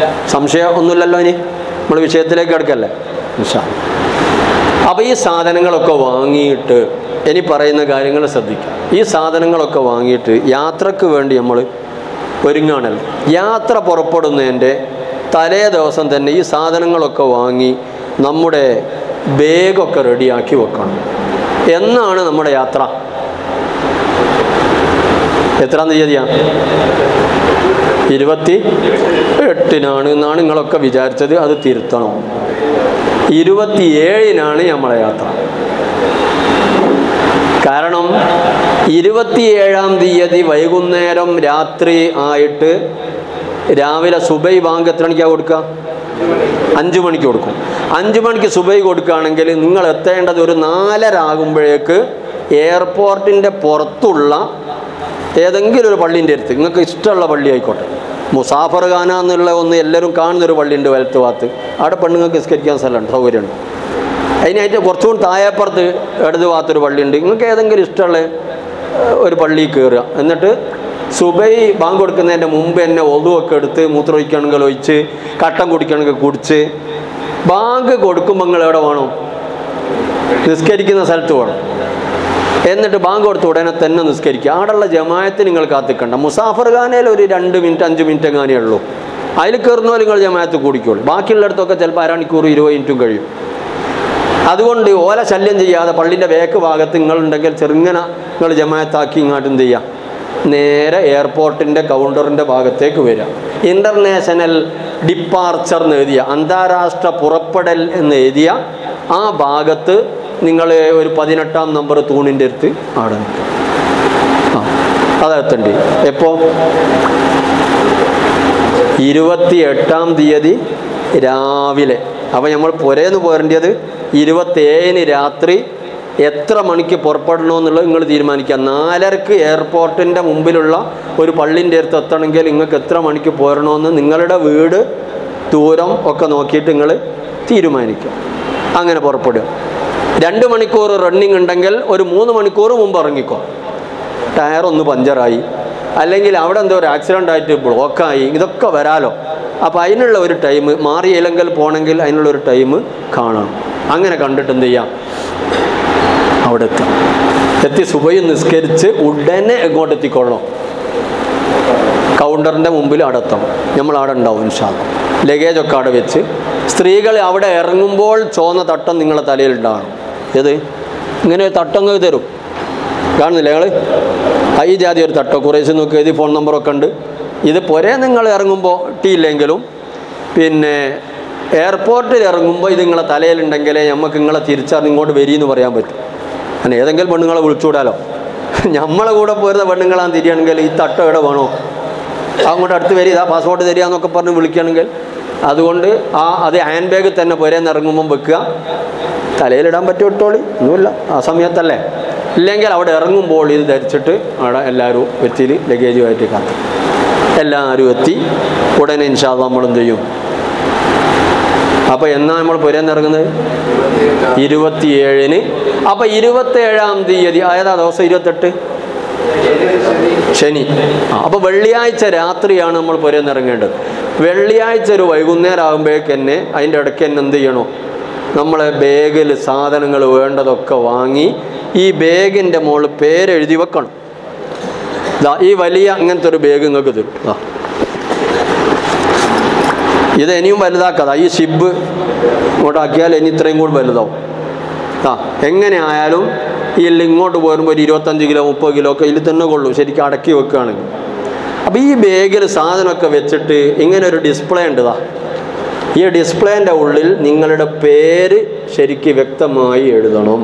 സംശയം ഒന്നുമില്ലല്ലോ ഇനി നമ്മൾ വിഷയത്തിലേക്ക് കിടക്കല്ലേ ഇൻഷാ അപ്പോൾ ഈ സാധനങ്ങളൊക്കെ വാങ്ങിയിട്ട് ഇനി പറയുന്ന കാര്യങ്ങൾ ശ്രദ്ധിക്കുക ഈ സാധനങ്ങളൊക്കെ വാങ്ങിയിട്ട് യാത്രക്ക് വേണ്ടി നമ്മൾ ഒരുങ്ങാണല്ലോ യാത്ര പുറപ്പെടുന്നതിൻ്റെ തലേ ദിവസം തന്നെ ഈ സാധനങ്ങളൊക്കെ വാങ്ങി നമ്മുടെ ബാഗൊക്കെ റെഡിയാക്കി വെക്കണം എന്നാണ് നമ്മുടെ യാത്ര എത്രാം തീയതിയാണ് ഇരുപത്തി എട്ടിനാണ് എന്നാണ് നിങ്ങളൊക്കെ വിചാരിച്ചത് അത് തിരുത്തണം ഇരുപത്തിയേഴിനാണ് നമ്മളെ യാത്ര കാരണം ഇരുപത്തിയേഴാം തീയതി വൈകുന്നേരം രാത്രി ആയിട്ട് രാവിലെ സുബൈ ബാങ്ക് എത്ര മണിക്കാണ് കൊടുക്കുക അഞ്ചു മണിക്ക് കൊടുക്കും അഞ്ചു മണിക്ക് സുബൈ കൊടുക്കുകയാണെങ്കിൽ നിങ്ങൾ എത്തേണ്ടത് ഒരു നാലര ആകുമ്പോഴേക്ക് എയർപോർട്ടിൻ്റെ പുറത്തുള്ള ഏതെങ്കിലും ഒരു പള്ളീൻ്റെ അടുത്ത് നിങ്ങൾക്ക് ഇഷ്ടമുള്ള പള്ളി ആയിക്കോട്ടെ മുസാഫർ ഖാന എന്നുള്ള ഒന്ന് എല്ലാവരും കാണുന്നൊരു പള്ളിയുണ്ട് വലത്ത് ഭാഗത്ത് അവിടെ പെണ്ണുങ്ങൾക്ക് നിസ്കരിക്കാൻ സ്ഥലമുണ്ട് സൗകര്യമുണ്ട് അതിനായിട്ട് കുറച്ചുകൂടി താഴെപ്പുറത്ത് ഇടത് ഭാഗത്തൊരു പള്ളിയുണ്ട് നിങ്ങൾക്ക് ഏതെങ്കിലും ഇഷ്ടമുള്ള ഏഹ്, ഒരു പള്ളിയിൽ കയറുക എന്നിട്ട് സുബൈ ബാങ്ക് കൊടുക്കുന്നതിൻ്റെ മുമ്പ് തന്നെ ഒതുവൊക്കെ എടുത്ത് മൂത്രമൊഴിക്കണമെങ്കിൽ ഒഴിച്ച് കട്ടൻ കുടിക്കണമെങ്കിൽ കുടിച്ച് ബാങ്ക് കൊടുക്കുമ്പോൾ നിങ്ങൾ എവിടെ വേണം നിസ്കരിക്കുന്ന സ്ഥലത്ത് വേണം എന്നിട്ട് ബാങ്ക് കൊടുത്ത ഉടനെ തന്നെ നിസ്കരിക്കുക ആടുള്ള ജമായത്ത് നിങ്ങൾ കാത്തിക്കണ്ട മുസാഫർ ഖാനയിൽ ഒരു രണ്ട് മിനിറ്റ് അഞ്ച് മിനിറ്റ് എങ്ങാനേ ഉള്ളൂ അതിൽ കയറുന്നോ നിങ്ങൾ ജമായത്ത് കൂടിക്കോളൂ ബാക്കിയുള്ളിടത്തൊക്കെ ചിലപ്പോൾ അരമണിക്കൂർ ഇരുപത് മിനിറ്റും കഴിയും അതുകൊണ്ട് ഓല ശല്യം ചെയ്യാതെ പള്ളിൻ്റെ വേക്ക് ഭാഗത്ത് നിങ്ങളുണ്ടെങ്കിൽ ചെറുങ്ങനെ നിങ്ങൾ ജമായത്താക്കി ഇങ്ങോട്ട് എന്ത് ചെയ്യുക നേരെ എയർപോർട്ടിൻ്റെ കൗണ്ടറിൻ്റെ ഭാഗത്തേക്ക് വരിക ഇൻ്റർനാഷണൽ ഡിപ്പാർച്ചർ എന്ന് എഴുതിയ അന്താരാഷ്ട്ര പുറപ്പെടൽ എന്ന് എഴുതിയ ആ ഭാഗത്ത് നിങ്ങൾ ഒരു പതിനെട്ടാം നമ്പർ തൂണിൻ്റെ അടുത്ത് അവിടെ നിൽക്കുക ആ അതെത്തണ്ടി എപ്പോൾ ഇരുപത്തി എട്ടാം തീയതി രാവിലെ അപ്പോൾ നമ്മൾ പുരേന്ന് പോരേണ്ടത് ഇരുപത്തേഴിന് രാത്രി എത്ര മണിക്ക് പുറപ്പെടണമെന്നുള്ളത് നിങ്ങൾ തീരുമാനിക്കുക നാലരക്ക് എയർപോർട്ടിൻ്റെ മുമ്പിലുള്ള ഒരു പള്ളിൻ്റെ അടുത്ത് എത്തണമെങ്കിൽ നിങ്ങൾക്ക് എത്ര മണിക്ക് പോരണമെന്ന് നിങ്ങളുടെ വീട് ദൂരം ഒക്കെ നോക്കിയിട്ട് നിങ്ങൾ തീരുമാനിക്കുക അങ്ങനെ പുറപ്പെടുക രണ്ട് മണിക്കൂർ റണ്ണിങ് ഉണ്ടെങ്കിൽ ഒരു മൂന്ന് മണിക്കൂർ മുമ്പ് ഇറങ്ങിക്കോ ടയർ ഒന്ന് പഞ്ചറായി അല്ലെങ്കിൽ അവിടെ എന്തോ ഒരു ആക്സിഡൻ്റ് ആയിട്ട് ബ്ലോക്കായി ഇതൊക്കെ വരാലോ അപ്പോൾ അതിനുള്ള ഒരു ടൈം മാറിയില്ലെങ്കിൽ പോകണമെങ്കിൽ അതിനുള്ള ഒരു ടൈം കാണണം അങ്ങനെ കണ്ടിട്ട് എന്ത് ചെയ്യാം അവിടെ എത്തി എത്തി സുബയും നിസ്കരിച്ച് ഉടനെ എങ്ങോട്ട് എത്തിക്കൊള്ളണം കൗണ്ടറിൻ്റെ മുമ്പിൽ അവിടെ എത്തണം നമ്മൾ അവിടെ ഉണ്ടാവും ഇൻഷാല്ല ലഗേജൊക്കെ അവിടെ വെച്ച് സ്ത്രീകൾ അവിടെ ഇറങ്ങുമ്പോൾ ചോന്ന തട്ടം നിങ്ങളെ തലയിൽ ഉണ്ടാകണം ഏത് ഇങ്ങനെ ഒരു തട്ടങ്ങൾ തരും കാണുന്നില്ല ഞങ്ങൾ ഈ ജാതി ഒരു തട്ടോ കുറേശ്ശെ നോക്കി എഴുതി ഫോൺ നമ്പറൊക്കെ ഉണ്ട് ഇത് പൊരേ നിങ്ങൾ ഇറങ്ങുമ്പോൾ ടീയില്ലെങ്കിലും പിന്നെ എയർപോർട്ടിൽ ഇറങ്ങുമ്പോൾ ഇത് നിങ്ങളെ തലയിലുണ്ടെങ്കിലേ നമുക്ക് നിങ്ങളെ തിരിച്ചറിഞ്ഞ് ഇങ്ങോട്ട് വരിയെന്ന് പറയാൻ പറ്റും അങ്ങനെ ഏതെങ്കിലും പെണ്ണുങ്ങളെ വിളിച്ചുവിടാലോ നമ്മളെ കൂടെ പോരുന്ന പെണ്ണുങ്ങളാണ് തിരിയണമെങ്കിൽ ഈ തട്ടം എവിടെ വേണോ അങ്ങോട്ട് അടുത്ത് വരിക ഇതാ പാസ്പോർട്ട് തരിക എന്നൊക്കെ പറഞ്ഞ് വിളിക്കുകയാണെങ്കിൽ അതുകൊണ്ട് ആ അത് ഹാൻഡ് ബാഗിൽ തന്നെ പുരേന്ന് ഇറങ്ങുമ്പം വെക്കുക തലയിലിടാൻ പറ്റും ഇട്ടോളി ഒന്നുമില്ല ആ സമയത്തല്ലേ ഇല്ലെങ്കിൽ അവിടെ ഇറങ്ങുമ്പോൾ ഇത് ധരിച്ചിട്ട് അവിടെ എല്ലാവരും എത്തിയിൽ ലഗേജുമായിട്ട് കാത്തും എല്ലാവരും എത്തി ഉടനെ ഇൻഷാല്ല നമ്മൾ എന്ത് ചെയ്യും അപ്പോൾ എന്നാ നമ്മൾ പുരേന്ന് ഇറങ്ങുന്നത് ഇരുപത്തിയേഴിന് അപ്പോൾ ഇരുപത്തേഴാം തീയതി ഏതാ ദിവസം ഇരുപത്തെട്ട് ശനി ആ അപ്പോൾ വെള്ളിയാഴ്ച രാത്രിയാണ് നമ്മൾ പുരേന്ന് ഇറങ്ങേണ്ടത് വെള്ളിയാഴ്ച ഒരു വൈകുന്നേരം ആകുമ്പോഴേക്ക് തന്നെ അതിൻ്റെ ഇടയ്ക്ക് തന്നെ എന്ത് ചെയ്യണോ നമ്മളെ ബാഗിൽ സാധനങ്ങൾ വേണ്ടതൊക്കെ വാങ്ങി ഈ ബാഗിൻ്റെ മുകളിൽ പേരെഴുതി വെക്കണം ദാ ഈ വലിയ അങ്ങനത്തെ ഒരു ബാഗ് നിങ്ങൾക്ക് തരും ദാ ഇത് ഇനിയും വലുതാക്കാതാ ഈ ഷിബ് ഇങ്ങോട്ടാക്കിയാൽ ഇനി ഇത്രയും കൂടി വലുതാവും ആ എങ്ങനെ ആയാലും ഈ എല്ലാം ഇങ്ങോട്ട് പോരുമ്പോൾ ഒരു ഇരുപത്തഞ്ച് കിലോ മുപ്പത് കിലോ ഒക്കെ ഇതിൽ തന്നെ കൊള്ളൂ ശരിക്കും അടക്കി വെക്കുകയാണെങ്കിൽ അപ്പോൾ ഈ ബാഗിൽ സാധനമൊക്കെ വെച്ചിട്ട് ഇങ്ങനെ ഒരു ഡിസ്പ്ലേ ഉണ്ട് ദാ ഈ ഡിസ്പ്ലേൻ്റെ ഉള്ളിൽ നിങ്ങളുടെ പേര് ശരിക്ക് വ്യക്തമായി എഴുതണം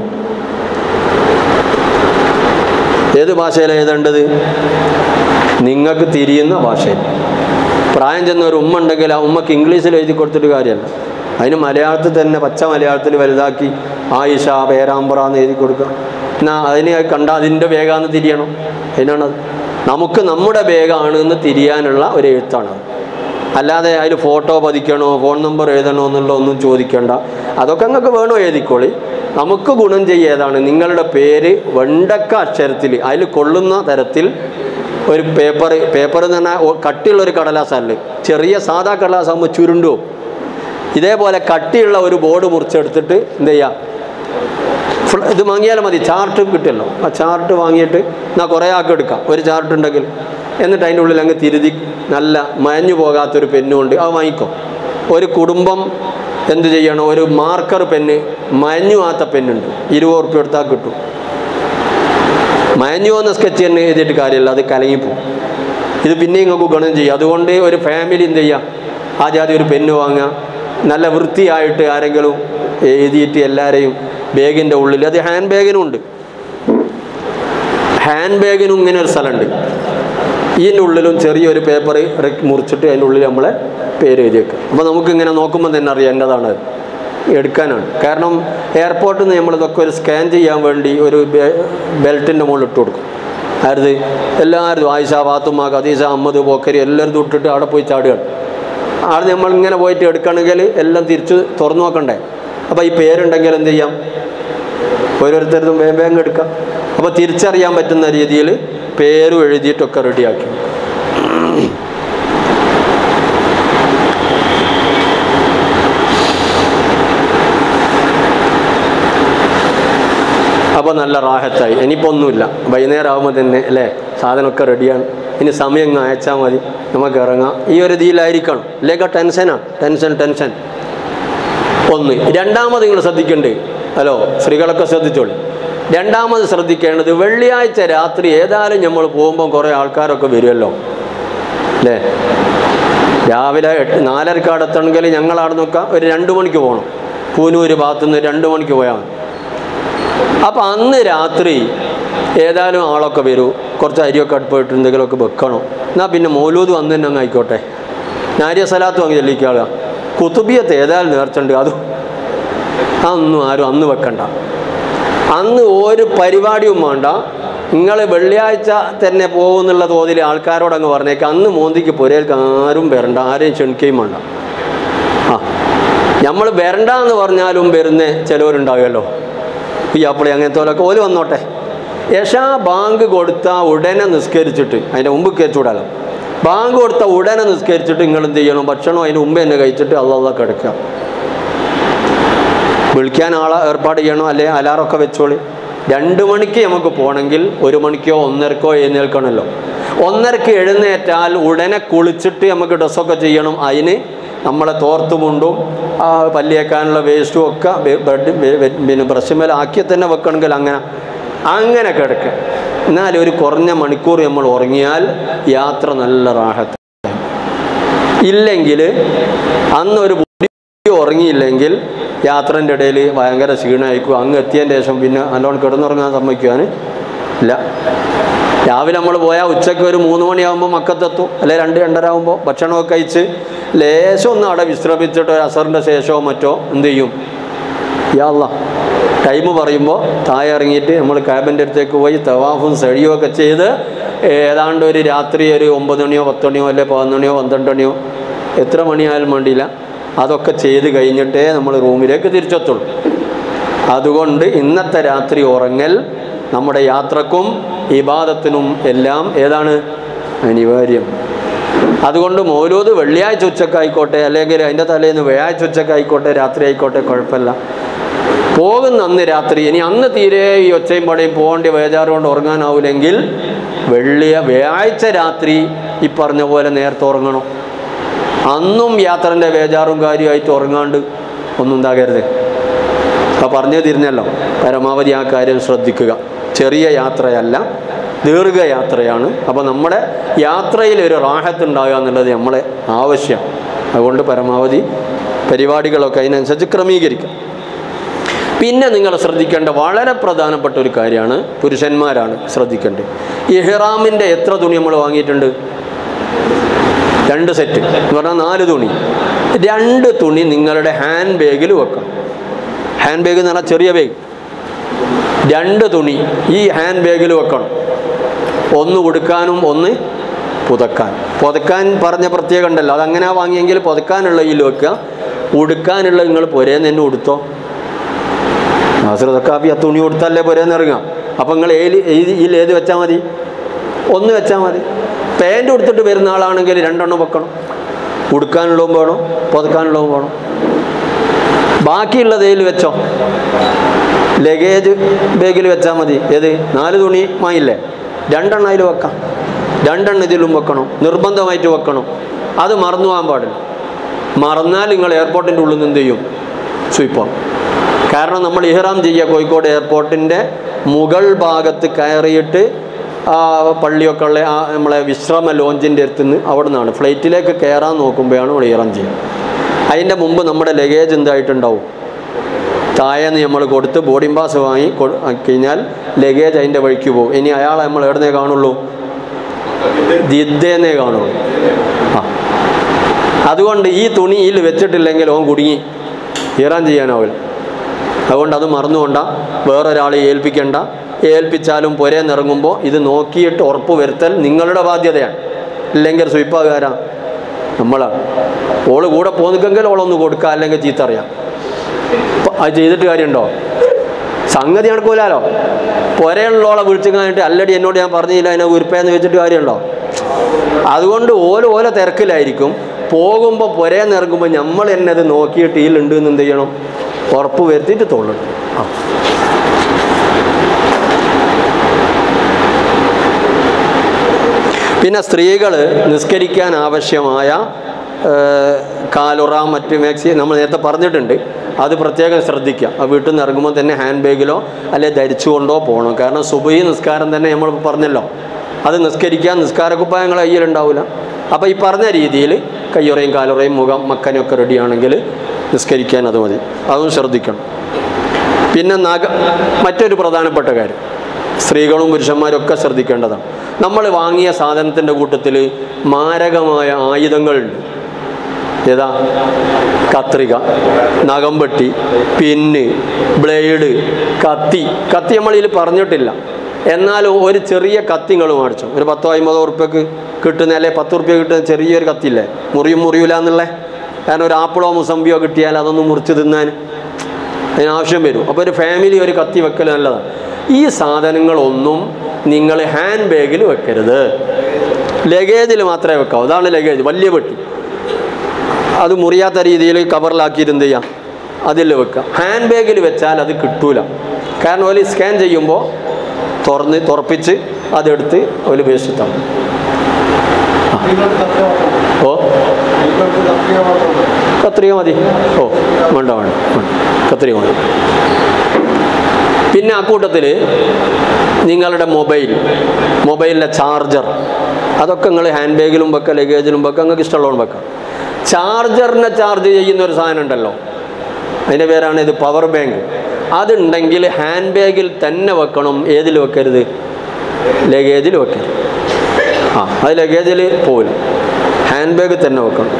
ഏത് ഭാഷയിലാണ് എഴുതേണ്ടത് നിങ്ങൾക്ക് തിരിയുന്ന ഭാഷയിൽ പ്രായം ചെന്ന ഒരു ഉമ്മ ഉണ്ടെങ്കിൽ ആ ഉമ്മക്ക് ഇംഗ്ലീഷിൽ എഴുതി കൊടുത്തിട്ട് കാര്യമല്ല അതിന് മലയാളത്തിൽ തന്നെ പച്ച മലയാളത്തിൽ വലുതാക്കി ആയിഷ പേരാമ്പ്ര എന്ന് എഴുതി കൊടുക്കുക എന്നാ അതിന് കണ്ട അതിൻ്റെ വേഗാന്ന് തിരിയണം അതിനാണത് നമുക്ക് നമ്മുടെ വേഗമാണ് എന്ന് തിരിയാനുള്ള ഒരു എഴുത്താണത് അല്ലാതെ അതിൽ ഫോട്ടോ പതിക്കണോ ഫോൺ നമ്പർ എഴുതണോ എന്നുള്ള ഒന്നും ചോദിക്കേണ്ട അതൊക്കെ നിങ്ങൾക്ക് വേണോ എഴുതിക്കോളി നമുക്ക് ഗുണം ചെയ്യേതാണ് നിങ്ങളുടെ പേര് വെണ്ടക്ക അക്ഷരത്തിൽ അതിൽ കൊള്ളുന്ന തരത്തിൽ ഒരു പേപ്പർ പേപ്പർ എന്ന് പറഞ്ഞാൽ ഒ- കട്ടിയുള്ള ഒരു കടലാസല്ല ചെറിയ സാധാ കടലാസാകുമ്പോൾ ചുരുണ്ടോ ഇതേപോലെ കട്ടിയുള്ള ഒരു ബോർഡ് മുറിച്ചെടുത്തിട്ട് എന്ത് ചെയ്യുക ഫുൾ ഇത് വാങ്ങിയാലും മതി ചാർട്ട് കിട്ടുമല്ലോ ആ ചാർട്ട് വാങ്ങിയിട്ട് എന്നാൽ കുറേ ആൾക്ക് എടുക്കാം ഒരു ചാർട്ട് ഉണ്ടെങ്കിൽ എന്നിട്ട് അതിൻ്റെ ഉള്ളിൽ അങ്ങ് തിരുതി നല്ല മയഞ്ഞു പോകാത്തൊരു പെന്നുണ്ട് അത് വാങ്ങിക്കോ ഒരു കുടുംബം എന്ത് ചെയ്യണം ഒരു മാർക്കർ പെന്ന് മയഞ്ഞു പോകാത്ത പെന്നുണ്ട് ഇരുപത് ഉറുപ്പ്യ എടുത്താൽ കിട്ടും മയഞ്ഞു പോകുന്ന സ്കെച്ച് തന്നെ എഴുതിയിട്ട് കാര്യമില്ല അത് കലങ്ങിപ്പോവും ഇത് പിന്നെ നിങ്ങൾക്ക് ഗുണം ചെയ്യും അതുകൊണ്ട് ഒരു ഫാമിലി എന്ത് ചെയ്യുക ആ ജാതി ഒരു പെന്ന് വാങ്ങുക നല്ല വൃത്തിയായിട്ട് ആരെങ്കിലും എഴുതിയിട്ട് എല്ലാവരെയും ബാഗിൻ്റെ ഉള്ളിൽ അത് ഹാൻഡ് ബാഗിനും ഉണ്ട് ഹാൻഡ് ബാഗിനും ഇങ്ങനെ ഒരു സ്ഥലമുണ്ട് ഇതിൻ്റെ ഉള്ളിലും ചെറിയൊരു പേപ്പർ മുറിച്ചിട്ട് അതിൻ്റെ ഉള്ളിൽ നമ്മളെ പേര് എഴുതി വെക്കുക അപ്പോൾ നമുക്കിങ്ങനെ നോക്കുമ്പോൾ തന്നെ അറിയാം എൻ്റെതാണ് അത് എടുക്കാനാണ് കാരണം എയർപോർട്ടിൽ നിന്ന് നമ്മളിതൊക്കെ ഒരു സ്കാൻ ചെയ്യാൻ വേണ്ടി ഒരു ബെൽറ്റിൻ്റെ മുകളിൽ ഇട്ട് കൊടുക്കും ആരുത് എല്ലാവരും ആയിഷ ഫാത്തുമ്മ ഖദീജ അഹമ്മദ് പോക്കരി എല്ലാവരും ഇട്ടിട്ട് അവിടെ പോയി ചാടുകയാണ് അവിടെ നമ്മളിങ്ങനെ പോയിട്ട് എടുക്കണമെങ്കിൽ എല്ലാം തിരിച്ച് തുറന്നു നോക്കണ്ടേ അപ്പോൾ ഈ പേരുണ്ടെങ്കിൽ എന്ത് ചെയ്യാം ഓരോരുത്തർക്കും വേഗം വേഗം എടുക്കാം അപ്പോൾ തിരിച്ചറിയാൻ പറ്റുന്ന രീതിയിൽ പേരും എഴുതിയിട്ടൊക്കെ റെഡിയാക്കി അപ്പോൾ നല്ല റാഹത്തായി ഇനിയിപ്പോൾ ഒന്നുമില്ല വൈകുന്നേരം ആകുമ്പോൾ തന്നെ അല്ലേ സാധനമൊക്കെ റെഡിയാണ് ഇനി സമയം അങ്ങ് അയച്ചാൽ മതി നമുക്ക് ഇറങ്ങാം ഈ ഒരു ഇതിലായിരിക്കണം ഇല്ലെങ്കിൽ ടെൻഷനാണ് ടെൻഷൻ ടെൻഷൻ ഒന്ന് രണ്ടാമത് നിങ്ങൾ ശ്രദ്ധിക്കണ്ടേ ഹലോ സ്ത്രീകളൊക്കെ ശ്രദ്ധിച്ചോളൂ രണ്ടാമത് ശ്രദ്ധിക്കേണ്ടത് വെള്ളിയാഴ്ച രാത്രി ഏതായാലും നമ്മൾ പോകുമ്പോൾ കുറേ ആൾക്കാരൊക്കെ വരുമല്ലോ അല്ലേ രാവിലെ എട്ട് നാലരക്ക് അടുത്തെങ്കിൽ ഞങ്ങൾ അവിടെ നോക്കാം ഒരു രണ്ട് മണിക്ക് പോകണം പൂനൂര് ഭാഗത്തുനിന്ന് രണ്ട് മണിക്ക് പോയാൽ മതി അപ്പം അന്ന് രാത്രി ഏതായാലും ആളൊക്കെ വരൂ കുറച്ച് അരിയൊക്കെ അടുപ്പിട്ട് എന്തെങ്കിലുമൊക്കെ വെക്കണം എന്നാൽ പിന്നെ മൗലൂദ് അന്ന് തന്നെ അങ്ങ് ആയിക്കോട്ടെ നാരിയ സ്ഥലത്ത് വാങ്ങി ചെല്ലിക്കാളുക കുത്തുബിയത്ത് ഏതായാലും നേർച്ചുണ്ട് അതും അതൊന്നും ആരും അന്ന് വെക്കണ്ട അന്ന് ഒരു പരിപാടിയും വേണ്ട നിങ്ങൾ വെള്ളിയാഴ്ച തന്നെ പോകുന്നുള്ള തോതിൽ ആൾക്കാരോട് അങ്ങ് പറഞ്ഞേക്ക് അന്ന് മോന്തിക്ക് പുരയിൽക്ക് ആരും വരണ്ട ആരെയും ക്ഷണിക്കുകയും വേണ്ട ആ നമ്മൾ വരണ്ട എന്ന് പറഞ്ഞാലും വരുന്ന ചിലവരുണ്ടാവുമല്ലോ ഈ അപ്പളി അങ്ങനത്തെ ഓല് വന്നോട്ടെ യശാ ബാങ്ക് കൊടുത്ത ഉടനെ നിസ്കരിച്ചിട്ട് അതിൻ്റെ മുമ്പ് കയറിച്ചൂടാലോ ബാങ്ക് കൊടുത്ത ഉടനെ നിസ്കരിച്ചിട്ട് നിങ്ങൾ എന്ത് ചെയ്യണം ഭക്ഷണം അതിന് മുമ്പ് തന്നെ കഴിച്ചിട്ട് അള്ളാഹ് കിടക്കുക വിളിക്കാൻ ആളെ ഏർപ്പാട് ചെയ്യണോ അല്ലെ അലാറൊക്കെ വെച്ചോളി രണ്ട് മണിക്ക് നമുക്ക് പോകണമെങ്കിൽ ഒരു മണിക്കോ ഒന്നരക്കോ എഴുന്നേൽക്കണമല്ലോ ഒന്നരക്ക് എഴുന്നേറ്റാൽ ഉടനെ കുളിച്ചിട്ട് നമുക്ക് ഡ്രസ്സൊക്കെ ചെയ്യണം അതിന് നമ്മളെ തോർത്തുമുണ്ടും ആ പല്ലിയേക്കാനുള്ള വേസ്റ്റും ഒക്കെ ബെ- ബെഡ് ബെ- ബെ- പിന്നെ ബ്രഷ് ആക്കി തന്നെ വെക്കണമെങ്കിൽ അങ്ങനെ അങ്ങനെ കിടക്കുക എന്നാൽ ഒരു കുറഞ്ഞ മണിക്കൂർ നമ്മൾ ഉറങ്ങിയാൽ യാത്ര നല്ല റാഹത്ത് ഇല്ലെങ്കിൽ അന്നൊരു ബുദ്ധി ഉറങ്ങിയില്ലെങ്കിൽ യാത്രൻ്റെ ഇടയിൽ ഭയങ്കര ക്ഷീണമായിരിക്കും അങ്ങ് എത്തിയതിൻ്റെ ശേഷം പിന്നെ നല്ലോണം കിടന്നുറങ്ങാൻ സമ്മതിക്കുവാൻ ഇല്ല രാവിലെ നമ്മൾ പോയാൽ ഉച്ചയ്ക്ക് ഒരു മൂന്ന് മണിയാകുമ്പോൾ മക്കത്തെത്തും അല്ലെ രണ്ട് രണ്ടര ആകുമ്പോൾ ഭക്ഷണമൊക്കെ കഴിച്ച് ലേശം ഒന്ന് അവിടെ വിശ്രമിച്ചിട്ട് ഒരു അസറിൻ്റെ ശേഷമോ മറ്റോ എന്ത് ചെയ്യും യാള്ള ടൈം പറയുമ്പോൾ താഴെ ഇറങ്ങിയിട്ട് നമ്മൾ ക്യാബിൻ്റെ അടുത്തേക്ക് പോയി തവാഫും സെഴിയും ഒക്കെ ചെയ്ത് ഏതാണ്ട് ഒരു രാത്രി ഒരു ഒമ്പത് മണിയോ പത്ത് മണിയോ അല്ലെ പതിനൊന്ന് മണിയോ പന്ത്രണ്ട് മണിയോ എത്ര മണിയായാലും വേണ്ടിയില്ല അതൊക്കെ ചെയ്ത് കഴിഞ്ഞിട്ടേ നമ്മൾ റൂമിലേക്ക് തിരിച്ചെത്തുള്ളൂ അതുകൊണ്ട് ഇന്നത്തെ രാത്രി ഉറങ്ങൽ നമ്മുടെ യാത്രക്കും ഇബാദത്തിനും എല്ലാം ഏതാണ് അനിവാര്യം അതുകൊണ്ട് മൗലൂദ് വെള്ളിയാഴ്ച ഉച്ചക്കായിക്കോട്ടെ അല്ലെങ്കിൽ അതിൻ്റെ തലേന്ന് വ്യാഴാഴ്ച ഉച്ചക്കായിക്കോട്ടെ രാത്രി ആയിക്കോട്ടെ കുഴപ്പമില്ല പോകുന്ന അന്ന് രാത്രി ഇനി അന്ന് തീരെ ഈ ഒച്ചയും പടയും പോകേണ്ട വേജാറ് കൊണ്ട് ഉറങ്ങാനാവില്ലെങ്കിൽ വെള്ളിയ വ്യാഴാഴ്ച രാത്രി ഈ പറഞ്ഞ പോലെ നേരത്തെ ഉറങ്ങണം അന്നും യാത്രൻ്റെ വേജാറും കാര്യമായിട്ട് ഉറങ്ങാണ്ട് ഒന്നും ഉണ്ടാകരുത് അപ്പോൾ പറഞ്ഞു തിരിഞ്ഞല്ലോ പരമാവധി ആ കാര്യം ശ്രദ്ധിക്കുക ചെറിയ യാത്രയല്ല ദീർഘയാത്രയാണ് അപ്പോൾ നമ്മുടെ യാത്രയിൽ ഒരു റാഹത്ത് ഉണ്ടാകുക എന്നുള്ളത് നമ്മളെ ആവശ്യം അതുകൊണ്ട് പരമാവധി പരിപാടികളൊക്കെ അതിനനുസരിച്ച് ക്രമീകരിക്കാം പിന്നെ നിങ്ങൾ ശ്രദ്ധിക്കേണ്ട വളരെ പ്രധാനപ്പെട്ട ഒരു കാര്യമാണ് പുരുഷന്മാരാണ് ശ്രദ്ധിക്കേണ്ടത് ഇഹ്റാമിൻ്റെ എത്ര തുണി നമ്മൾ വാങ്ങിയിട്ടുണ്ട് രണ്ട് സെറ്റ് എന്ന് പറഞ്ഞാൽ നാല് തുണി രണ്ട് തുണി നിങ്ങളുടെ ഹാൻഡ് ബാഗിൽ വെക്കണം ഹാൻഡ് ബാഗ് എന്ന് പറഞ്ഞാൽ ചെറിയ ബാഗ് രണ്ട് തുണി ഈ ഹാൻഡ് ബാഗിൽ വെക്കണം ഒന്ന് ഉടുക്കാനും ഒന്ന് പുതക്കാൻ പുതക്കാൻ പറഞ്ഞ പ്രത്യേകം ഉണ്ടല്ലോ അതങ്ങനെ വാങ്ങിയെങ്കിൽ പുതക്കാനുള്ള ഇതിൽ വെക്കുക ഉടുക്കാനുള്ള നിങ്ങൾ പുരേന്ന് തന്നെ ഉടുത്തോ നാസറതൊക്കെ ആ തുണി കൊടുത്തല്ലേ പുരേന്ന് ഇറങ്ങാം അപ്പം നിങ്ങൾ ഏല് ഇതിൽ ഏത് വെച്ചാൽ മതി ഒന്ന് വെച്ചാൽ മതി പാൻറ് ഉടുത്തിട്ട് വരുന്ന ആളാണെങ്കിൽ രണ്ടെണ്ണം വെക്കണം ഉടുക്കാനുള്ളതും വേണം പുതക്കാനുള്ളതും വേണം ബാക്കിയുള്ളതേൽ വെച്ചോ ലഗേജ് ബാഗിൽ വെച്ചാൽ മതി ഏത് നാല് തുണി മായില്ലേ രണ്ടെണ്ണം അതിൽ വെക്കാം രണ്ടെണ്ണം ഇതിലും വെക്കണം നിർബന്ധമായിട്ട് വെക്കണം അത് മറന്നു പോകാൻ പാടില്ല മറന്നാൽ നിങ്ങൾ എയർപോർട്ടിൻ്റെ ഉള്ളിൽ നിന്ന് എന്ത് ചെയ്യും സ്വീപ്പം കാരണം നമ്മൾ ഇഹ്റാം ചെയ്യുക കോഴിക്കോട് എയർപോർട്ടിൻ്റെ മുകൾ ഭാഗത്ത് കയറിയിട്ട് ആ പള്ളിയൊക്കെ ഉള്ള ആ നമ്മളെ വിശ്രമ ലോഞ്ചിൻ്റെ അടുത്ത് നിന്ന് അവിടെ നിന്നാണ് ഫ്ലൈറ്റിലേക്ക് കയറാൻ നോക്കുമ്പോഴാണ് നമ്മൾ ഇഹ്റാം ചെയ്യുക അതിൻ്റെ മുമ്പ് നമ്മുടെ ലഗേജ് എന്തായിട്ടുണ്ടാവും താഴേന്ന് നമ്മൾ കൊടുത്ത് ബോർഡിംഗ് പാസ് വാങ്ങി കൊ- കഴിഞ്ഞാൽ ലഗേജ് അതിൻ്റെ വഴിക്ക് പോകും ഇനി അയാളെ നമ്മൾ എവിടുന്നേ കാണുള്ളൂ ദിദ്ദേന്നേ കാണുള്ളൂ ആ അതുകൊണ്ട് ഈ തുണിയിൽ വെച്ചിട്ടില്ലെങ്കിൽ ഓൻ കുടുങ്ങി ഇറാൻ ചെയ്യാനാവില്ല അതുകൊണ്ട് അത് മറന്നുകൊണ്ട വേറൊരാളെ ഏൽപ്പിക്കേണ്ട ഏൽപ്പിച്ചാലും പുരേന്നിറങ്ങുമ്പോൾ ഇത് നോക്കിയിട്ട് ഉറപ്പ് വരുത്തൽ നിങ്ങളുടെ ബാധ്യതയാണ് ഇല്ലെങ്കിൽ സ്വീപ്പാകാരാ നമ്മളാണ് ഓള് കൂടെ പോന്നിക്കെങ്കിൽ ഓളൊന്ന് കൊടുക്കുക അല്ലെങ്കിൽ ചീത്ത അറിയാം ഇപ്പൊ അത് ചെയ്തിട്ട് കാര്യമുണ്ടോ സംഗതി നടക്കൂലാലോ പുരയുള്ളോളെ വിളിച്ചു കഴിഞ്ഞിട്ട് അല്ലടി എന്നോട് ഞാൻ പറഞ്ഞില്ല അതിനെ ഉരുപ്പയെന്ന് വെച്ചിട്ട് കാര്യമുണ്ടോ അതുകൊണ്ട് ഓല ഓല തിരക്കിലായിരിക്കും പോകുമ്പോൾ പുരയെന്ന് ഇറങ്ങുമ്പോൾ നമ്മൾ തന്നെ അത് നോക്കിയിട്ട് ഇതിലുണ്ട് എന്ന് എന്ത് ചെയ്യണം ഉറപ്പ് വരുത്തിയിട്ട് തോള്ളണം ആ പിന്നെ സ്ത്രീകൾ നിസ്കരിക്കാൻ ആവശ്യമായ ഏഹ്, കാലുറ മറ്റ് മാക്സി നമ്മൾ നേരത്തെ പറഞ്ഞിട്ടുണ്ട് അത് പ്രത്യേകം ശ്രദ്ധിക്കുക ആ വീട്ടിൽ നിന്ന് ഇറങ്ങുമ്പോൾ തന്നെ ഹാൻഡ് ബാഗിലോ അല്ലെ ധരിച്ചുകൊണ്ടോ പോകണം കാരണം സുബഹി നിസ്കാരം തന്നെ നമ്മൾ പറഞ്ഞല്ലോ അത് നിസ്കരിക്കാൻ നിസ്കാര കുപ്പായങ്ങൾ കയ്യിലുണ്ടാവില്ല അപ്പോൾ ഈ പറഞ്ഞ രീതിയിൽ കയ്യുറയും കാലുറയും മുഖം മക്കനൊക്കെ റെഡിയാണെങ്കിൽ നിസ്കരിക്കാൻ അത് മതി അതും ശ്രദ്ധിക്കണം പിന്നെ നഗ മറ്റൊരു പ്രധാനപ്പെട്ട കാര്യം സ്ത്രീകളും പുരുഷന്മാരും ഒക്കെ ശ്രദ്ധിക്കേണ്ടതാണ് നമ്മൾ വാങ്ങിയ സാധനത്തിൻ്റെ കൂട്ടത്തിൽ മാരകമായ ആയുധങ്ങളുണ്ട് ഏതാ കത്രിക നഖംപെട്ടി പിന്ന് ബ്ലേഡ് കത്തി കത്തി നമ്മളിതിൽ പറഞ്ഞിട്ടില്ല എന്നാലും ഒരു ചെറിയ കത്തി നിങ്ങൾ മേടിച്ചു ഒരു പത്തോ അമ്പതോ ഉറുപ്പ്യക്ക് കിട്ടുന്ന അല്ലെ പത്ത് ഉറുപ്പ്യ കിട്ടുന്ന ചെറിയൊരു കത്തിയില്ലേ മുറിയും മുറിയൂല എന്നുള്ളേ കാരണം ഒരു ആപ്പിളോ മുസമ്പിയോ കിട്ടിയാൽ അതൊന്ന് മുറിച്ച് തിന്നാൻ അതിനാവശ്യം വരും അപ്പോൾ ഒരു ഫാമിലി ഒരു കത്തി വെക്കൽ നല്ലതാണ് ഈ സാധനങ്ങളൊന്നും നിങ്ങൾ ഹാൻഡ് ബാഗിൽ വെക്കരുത് ലഗേജിൽ മാത്രമേ വെക്കാവൂ അതാണ് ലഗേജ് വലിയ പെട്ടി അത് മുറിയാത്ത രീതിയിൽ കവറിലാക്കിയിട്ട് എന്ത് ചെയ്യാം അതിൽ വെക്കുക ഹാൻഡ് ബാഗിൽ വെച്ചാൽ അത് കിട്ടൂല കാരണം ഒരു സ്കാൻ ചെയ്യുമ്പോൾ തുറന്ന് തുറപ്പിച്ച് അതെടുത്ത് ഒരു വേസ്റ്റ് തന്നു ഓ കത്രിക മതി ഓ വേണ്ട വേണ്ട വേണ്ട. കത്രിക മതി പിന്നെ ആ കൂട്ടത്തിൽ നിങ്ങളുടെ മൊബൈൽ മൊബൈലിലെ ചാർജർ അതൊക്കെ നിങ്ങൾ ഹാൻഡ് ബാഗിലും വെക്കാം ലഗേജിലും വെക്കാം നിങ്ങൾക്ക് ഇഷ്ടമുള്ളതും വെക്കാം ചാർജറിനെ ചാർജ് ചെയ്യുന്ന ഒരു സാധനം ഉണ്ടല്ലോ അതിൻ്റെ പേരാണ് ഇത് പവർ ബാങ്ക് അതുണ്ടെങ്കിൽ ഹാൻഡ് ബാഗിൽ തന്നെ വെക്കണം ഏതിൽ വെക്കരുത് ലഗേജിൽ വെക്കരുത് ആ അത് ലഗേജിൽ പോവില്ല ഹാൻഡ് ബാഗ് തന്നെ വെക്കണം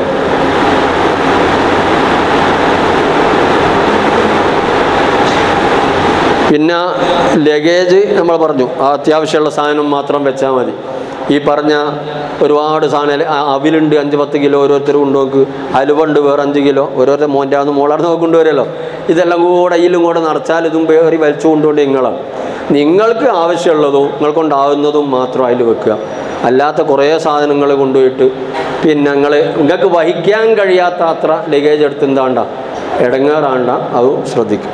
പിന്നെ ലഗേജ് നമ്മൾ പറഞ്ഞു ആ അത്യാവശ്യമുള്ള സാധനം മാത്രം വെച്ചാൽ മതി ഈ പറഞ്ഞ ഒരുപാട് സാധനം ആ അവിലുണ്ട് അഞ്ച് പത്ത് കിലോ ഓരോരുത്തർ കൊണ്ടുപോക്ക് അലുവുണ്ട് വേറെ അഞ്ച് കിലോ ഓരോരുത്തർ മോൻ്റെ ആണെന്ന് മോളാർന്ന് നോക്കി കൊണ്ടുവരുമല്ലോ ഇതെല്ലാം കൂടെ ഇതിലും കൂടെ നിറച്ചാൽ ഇതും കയറി വലിച്ചു കൊണ്ടുകൊണ്ട് നിങ്ങളാണ് നിങ്ങൾക്ക് ആവശ്യമുള്ളതും നിങ്ങൾക്കുണ്ടാകുന്നതും മാത്രം അതിൽ വെക്കുക അല്ലാത്ത കുറേ സാധനങ്ങൾ കൊണ്ടുപോയിട്ട് പിന്നെ നിങ്ങൾ നിങ്ങൾക്ക് വഹിക്കാൻ കഴിയാത്ത അത്ര ലഗേജ് എടുത്ത് എന്താണ്ട ഇടങ്ങേറാണ്ട അത് ശ്രദ്ധിക്കും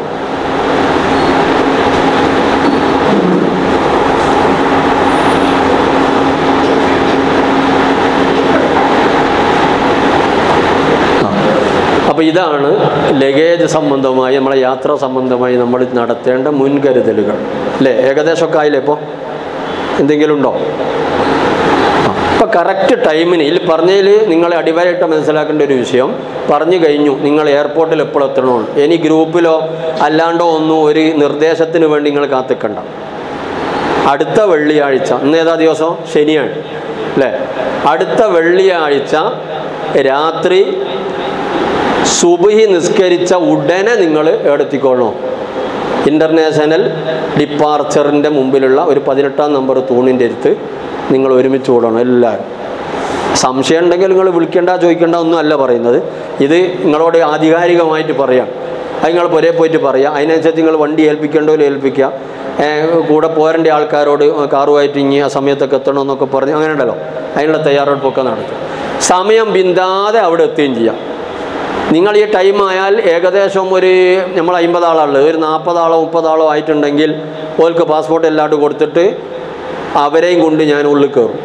അപ്പോൾ ഇതാണ് ലഗേജ് സംബന്ധമായി നമ്മളെ യാത്ര സംബന്ധമായി നമ്മൾ നടത്തേണ്ട മുൻകരുതലുകൾ അല്ലേ ഏകദേശമൊക്കെ ആയില്ലേ ഇപ്പോൾ എന്തെങ്കിലും ഉണ്ടോ അപ്പോൾ കറക്റ്റ് ടൈമിന് ഇതിൽ പറഞ്ഞതിൽ നിങ്ങൾ അടിവരായിട്ട് മനസ്സിലാക്കേണ്ട ഒരു വിഷയം പറഞ്ഞു കഴിഞ്ഞു നിങ്ങൾ എയർപോർട്ടിൽ എപ്പോൾ എത്തണോ ഇനി ഗ്രൂപ്പിലോ അല്ലാണ്ടോ ഒന്നും ഒരു നിർദ്ദേശത്തിന് വേണ്ടി നിങ്ങൾ കാത്തിക്കണ്ട അടുത്ത വെള്ളിയാഴ്ച ഇന്ന് ഏതാ ദിവസം ശനിയാണ് അല്ലേ അടുത്ത വെള്ളിയാഴ്ച രാത്രി സുബഹി നിസ്കരിച്ച ഉടനെ നിങ്ങൾ എവിടെത്തിക്കൊള്ളണം ഇൻ്റർനാഷണൽ ഡിപ്പാർച്ചറിൻ്റെ മുമ്പിലുള്ള ഒരു പതിനെട്ടാം നമ്പർ തൂണിൻ്റെ അടുത്ത് നിങ്ങൾ ഒരുമിച്ച് കൂടണം എല്ലാവരും സംശയം ഉണ്ടെങ്കിൽ നിങ്ങൾ വിളിക്കേണ്ട ചോദിക്കേണ്ട ഒന്നും അല്ല പറയുന്നത് ഇത് നിങ്ങളോട് ആധികാരികമായിട്ട് പറയാം അത് നിങ്ങൾ പുരേ പോയിട്ട് പറയുക അതിനനുസരിച്ച് നിങ്ങൾ വണ്ടി ഏൽപ്പിക്കേണ്ടവരെ ഏൽപ്പിക്കുക ഏ, കൂടെ പോരേണ്ട ആൾക്കാരോട് കാറുമായിട്ട് ഇനി ആ സമയത്തൊക്കെ എത്തണമെന്നൊക്കെ പറഞ്ഞ് അങ്ങനെ ഉണ്ടല്ലോ അതിനുള്ള തയ്യാറെടുപ്പൊക്കെ നടത്തും സമയം ബിന്ദാതെ അവിടെ എത്തുകയും ചെയ്യാം നിങ്ങൾ ഈ ടൈം ആയാൽ ഏകദേശം ഒരു നമ്മൾ അമ്പതാളുള്ളത് ഒരു നാൽപ്പതാളോ മുപ്പതാളോ ആയിട്ടുണ്ടെങ്കിൽ ഓർക്ക് പാസ്പോർട്ട് എല്ലാവരും കൊടുത്തിട്ട് അവരെയും കൊണ്ട് ഞാൻ ഉള്ളിൽ കയറും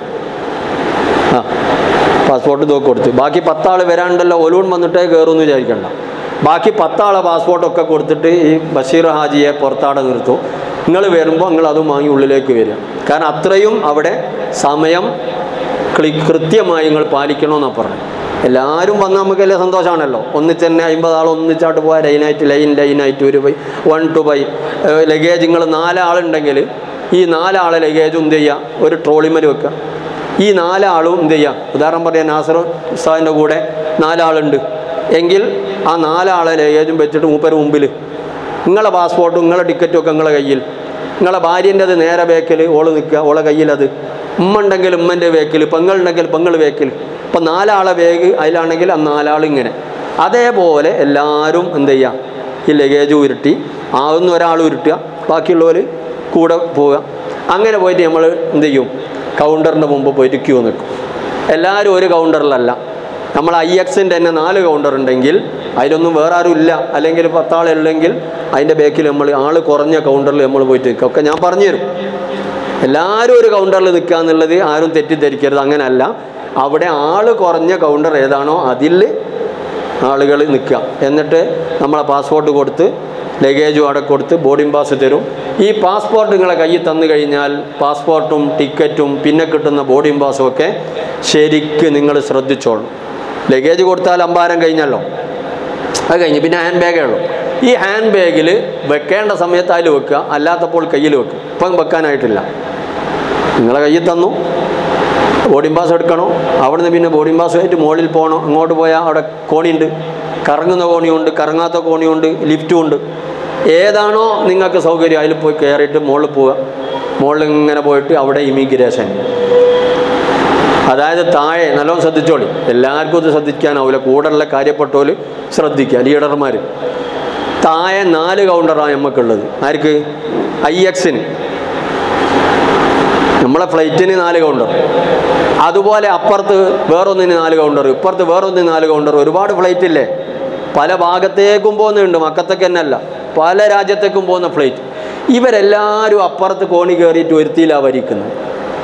ആ പാസ്പോർട്ട് ഇതൊക്കെ കൊടുത്ത് ബാക്കി പത്താൾ വരാണ്ടല്ലോ ഒലൂൺ വന്നിട്ടേ കയറുമെന്ന് വിചാരിക്കണ്ട ബാക്കി പത്താളെ പാസ്പോർട്ടൊക്കെ കൊടുത്തിട്ട് ഈ ബഷീർ ഹാജിയെ പുറത്താടെ നിർത്തും നിങ്ങൾ വരുമ്പോൾ നിങ്ങൾ അതും വാങ്ങി ഉള്ളിലേക്ക് വരിക കാരണം അത്രയും അവിടെ സമയം ക്ലി കൃത്യമായി നിങ്ങൾ പാലിക്കണമെന്നാണ് പറഞ്ഞത് എല്ലാവരും വന്നാൽ നമുക്ക് വലിയ സന്തോഷമാണല്ലോ ഒന്നിച്ച് തന്നെ അമ്പതാൾ ഒന്നിച്ചാട്ട് പോയാൽ ലൈനായിട്ട് ലൈൻ ലൈനായിട്ട് ഒരു by one two by luggage നിങ്ങൾ നാലാളുണ്ടെങ്കിൽ ഈ നാലാളെ ലഗേജും എന്ത് ചെയ്യുക ഒരു ട്രോളിമൽ വെക്കുക ഈ നാലാളും എന്ത് ചെയ്യുക ഉദാഹരണം പറയാൻ നാസർ ഉസ്താദിൻ്റെ കൂടെ നാലാളുണ്ട് എങ്കിൽ ആ നാലാളെ ലഗേജും വെച്ചിട്ട് മൂപ്പര് മുമ്പിൽ നിങ്ങളെ പാസ്പോർട്ടും നിങ്ങളെ ടിക്കറ്റും ഒക്കെ നിങ്ങളെ കയ്യിൽ നിങ്ങളെ ഭാര്യൻ്റെത് നേരെ ബേക്കിൽ ഓള് നിൽക്കുക ഓളെ കയ്യിലത് ഉമ്മ ഉണ്ടെങ്കിൽ ഉമ്മൻ്റെ വേക്കിൽ പെങ്ങളുണ്ടെങ്കിൽ പെങ്ങൾ വേക്കിൽ ഇപ്പം നാലാളെ വേഗ് അതിലാണെങ്കിൽ ആ നാലാൾ ഇങ്ങനെ അതേപോലെ എല്ലാവരും എന്ത് ചെയ്യുക ഈ ലഗേജ് ഉരുട്ടി ആവുന്ന ഒരാൾ ഉരുട്ടുക ബാക്കിയുള്ളവർ കൂടെ പോവുക അങ്ങനെ പോയിട്ട് നമ്മൾ എന്ത് ചെയ്യും കൗണ്ടറിൻ്റെ മുമ്പ് പോയിട്ട് ക്യൂ നിൽക്കും എല്ലാവരും ഒരു കൗണ്ടറിലല്ല നമ്മൾ ഐ എക്സിൻ്റെ തന്നെ നാല് കൗണ്ടർ ഉണ്ടെങ്കിൽ അതിലൊന്നും വേറെ ആരും ഇല്ല അല്ലെങ്കിൽ പത്താളുണ്ടെങ്കിൽ അതിൻ്റെ ബാക്കിൽ നമ്മൾ ആൾ കുറഞ്ഞ കൗണ്ടറിൽ നമ്മൾ പോയിട്ട് നിൽക്കുക ഒക്കെ ഞാൻ പറഞ്ഞു തരും എല്ലാവരും ഒരു കൗണ്ടറിൽ നിൽക്കുക എന്നുള്ളത് ആരും തെറ്റിദ്ധരിക്കരുത് അങ്ങനെയല്ല അവിടെ ആൾ കുറഞ്ഞ കൗണ്ടർ ഏതാണോ അതിൽ ആളുകൾ നിൽക്കുക എന്നിട്ട് നമ്മളെ പാസ്പോർട്ട് കൊടുത്ത് ലഗേജും അവിടെ കൊടുത്ത് ബോർഡിംഗ് പാസ് തരും ഈ പാസ്പോർട്ട് നിങ്ങളെ കയ്യിൽ തന്നു കഴിഞ്ഞാൽ പാസ്പോർട്ടും ടിക്കറ്റും പിന്നെ കിട്ടുന്ന ബോർഡിംഗ് പാസും ഒക്കെ ശരിക്ക് നിങ്ങൾ ശ്രദ്ധിച്ചോളും ലഗേജ് കൊടുത്താൽ അമ്പാരം കഴിഞ്ഞല്ലോ അത് കഴിഞ്ഞ് പിന്നെ ഹാൻഡ് ബാഗേ ഉള്ളൂ ഈ ഹാൻഡ് ബാഗിൽ വെക്കേണ്ട സമയത്ത് അതിൽ വെക്കുക അല്ലാത്തപ്പോൾ കയ്യിൽ വെക്കുക ഇപ്പം വെക്കാനായിട്ടില്ല നിങ്ങളെ കയ്യിൽ തന്നു ബോർഡിംഗ് പാസ് എടുക്കണോ അവിടുന്ന് പിന്നെ ബോർഡിംഗ് പാസുമായിട്ട് മുകളിൽ പോകണം അങ്ങോട്ട് പോയാൽ അവിടെ കോണിയുണ്ട് കറങ്ങുന്ന കോണിയുണ്ട് കറങ്ങാത്ത കോണിയുണ്ട് ലിഫ്റ്റും ഉണ്ട് ഏതാണോ നിങ്ങൾക്ക് സൗകര്യം അതിൽ പോയി കയറിയിട്ട് മുകളിൽ പോവുക മുകളിൽ ഇങ്ങനെ പോയിട്ട് അവിടെ ഇമിഗ്രേഷൻ അതായത് താഴെ നല്ലോണം ശ്രദ്ധിച്ചോളി എല്ലാവർക്കും ഇത് ശ്രദ്ധിക്കാനാവില്ല കൂടെയുള്ള കാര്യപ്പെട്ടോൽ ശ്രദ്ധിക്കുക ലീഡർമാർ താഴെ നാല് കൗണ്ടറാണ് നമുക്കുള്ളത് ആർക്ക് ഐ എക്സിന് നമ്മളെ ഫ്ലൈറ്റിന് നാല് കൗണ്ടർ അതുപോലെ അപ്പുറത്ത് വേറൊന്നിന് നാല് കൗണ്ടർ ഇപ്പുറത്ത് വേറൊന്നിന് നാല് കൗണ്ടർ ഒരുപാട് ഫ്ലൈറ്റ് ഇല്ലേ പല ഭാഗത്തേക്കും പോകുന്നുണ്ട് മക്കത്തൊക്കെ തന്നെയല്ല പല രാജ്യത്തേക്കും പോകുന്ന ഫ്ലൈറ്റ് ഇവരെല്ലാവരും അപ്പുറത്ത് കോണി കയറിയിട്ട് ഒരുത്തിയിലാണ് വരിക്കുന്നത്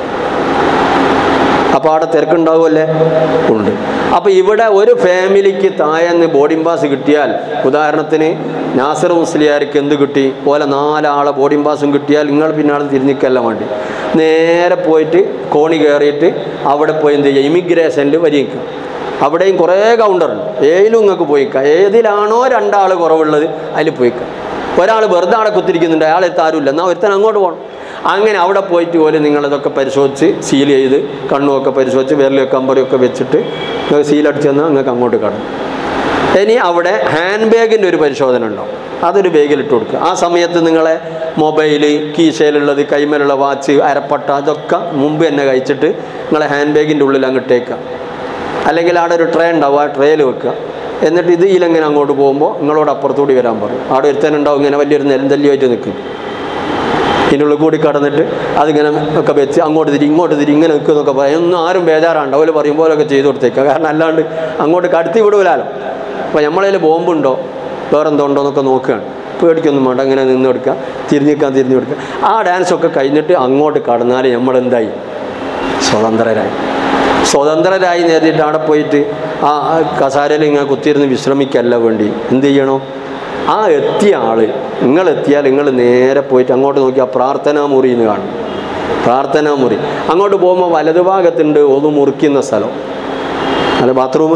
അപ്പോൾ അവിടെ തിരക്കുണ്ടാവുമല്ലേ ഉണ്ട് അപ്പോൾ ഇവിടെ ഒരു ഫാമിലിക്ക് താഴെന്ന് ബോർഡിംഗ് പാസ് കിട്ടിയാൽ ഉദാഹരണത്തിന് നാസർ മുസ്ലിയാർക്ക് എന്ത് കിട്ടി പോലെ നാലാളെ ബോർഡിംഗ് പാസും കിട്ടിയാൽ നിങ്ങൾ പിന്നാലെ തിരിഞ്ഞിക്കല്ല വേണ്ടി നേരെ പോയിട്ട് കോണി കയറിയിട്ട് അവിടെ പോയി എന്ത് ചെയ്യുക ഇമിഗ്രേഷനിൽ വരിക്കുക അവിടെയും കുറേ കൗണ്ടറുണ്ട് ഏതിലും നിങ്ങൾക്ക് പോയിക്കാം ഏതിലാണോ രണ്ടാൾ കുറവുള്ളത് അതിൽ പോയിക്കാം ഒരാൾ വെറുതെ അവിടെ കുത്തിരിക്കുന്നുണ്ട് അയാൾ എത്താരുമില്ല എന്നാൽ ഒരുത്തൻ അങ്ങോട്ട് പോകണം അങ്ങനെ അവിടെ പോയിട്ട് പോലെ നിങ്ങളിതൊക്കെ പരിശോധിച്ച് സീൽ ചെയ്ത് കണ്ണുമൊക്കെ പരിശോധിച്ച് വിരലൊക്കെ അമ്പരമൊക്കെ വെച്ചിട്ട് നിങ്ങൾക്ക് സീലടിച്ച് തന്നാൽ നിങ്ങൾക്ക് അങ്ങോട്ട് കടന്നു ഇനി അവിടെ ഹാൻഡ് ബാഗിൻ്റെ ഒരു പരിശോധന ഉണ്ടാവും അതൊരു ബാഗിൽ ഇട്ട് കൊടുക്കുക ആ സമയത്ത് നിങ്ങളെ മൊബൈല് കീശയിലുള്ളത് കൈമേലുള്ള വാച്ച് അരപ്പട്ട അതൊക്കെ മുമ്പ് തന്നെ കഴിച്ചിട്ട് നിങ്ങളെ ഹാൻഡ് ബാഗിൻ്റെ ഉള്ളിൽ അങ്ങോട്ടേക്കുക അല്ലെങ്കിൽ അവിടെ ഒരു ട്രേ ഉണ്ടാവും ആ ട്രേയിൽ വെക്കുക എന്നിട്ട് ഇത് ഇതിലെങ്ങനെ അങ്ങോട്ട് പോകുമ്പോൾ നിങ്ങളോട് അപ്പുറത്തൂടി വരാൻ പറയും അവിടെ ഒരുത്തനുണ്ടാവും ഇങ്ങനെ വലിയൊരു നെൽന്തല്ലിയായിട്ട് നിൽക്കും ഇതിനുള്ളിൽ കൂടി കടന്നിട്ട് അതിങ്ങനെ ഒക്കെ വെച്ച് അങ്ങോട്ട് തിരി ഇങ്ങോട്ട് തിരി ഇങ്ങനെ നിൽക്കുന്നൊക്കെ പറയും ഒന്നും ആരും ബേജാറാണ്ട് അവർ പറയുമ്പോഴൊക്കെ ചെയ്തു കൊടുത്തേക്കുക കാരണം അല്ലാണ്ട് അങ്ങോട്ട് കടത്തി വിടൂലാലോ അപ്പോൾ നമ്മളതിൽ ബോംബുണ്ടോ വേറെന്തോ ഉണ്ടോ എന്നൊക്കെ നോക്കുകയാണ് പേടിക്കൊന്നും വേണ്ട ഇങ്ങനെ നിന്ന് കൊടുക്കുക തിരിഞ്ഞിക്കാൻ തിരിഞ്ഞു കൊടുക്കുക ആ ഡാൻസൊക്കെ കഴിഞ്ഞിട്ട് അങ്ങോട്ട് കടന്നാൽ നമ്മളെന്തായി സ്വതന്ത്രരായി സ്വതന്ത്രരായി നേരിട്ട് അവിടെ പോയിട്ട് ആ ആ കസാരയിൽ ഇങ്ങനെ കുത്തിയിരുന്ന് വിശ്രമിക്കല്ല വേണ്ടി എന്ത് ചെയ്യണോ ആ എത്തിയ ആൾ നിങ്ങൾ എത്തിയാൽ നിങ്ങൾ നേരെ പോയിട്ട് അങ്ങോട്ട് നോക്കി ആ പ്രാർത്ഥനാ മുറി എന്ന് കാണും പ്രാർത്ഥനാ മുറി അങ്ങോട്ട് പോകുമ്പോൾ വലതുഭാഗത്തുണ്ട് ഒന്ന് മുറിക്കുന്ന സ്ഥലം അല്ല ബാത്റൂം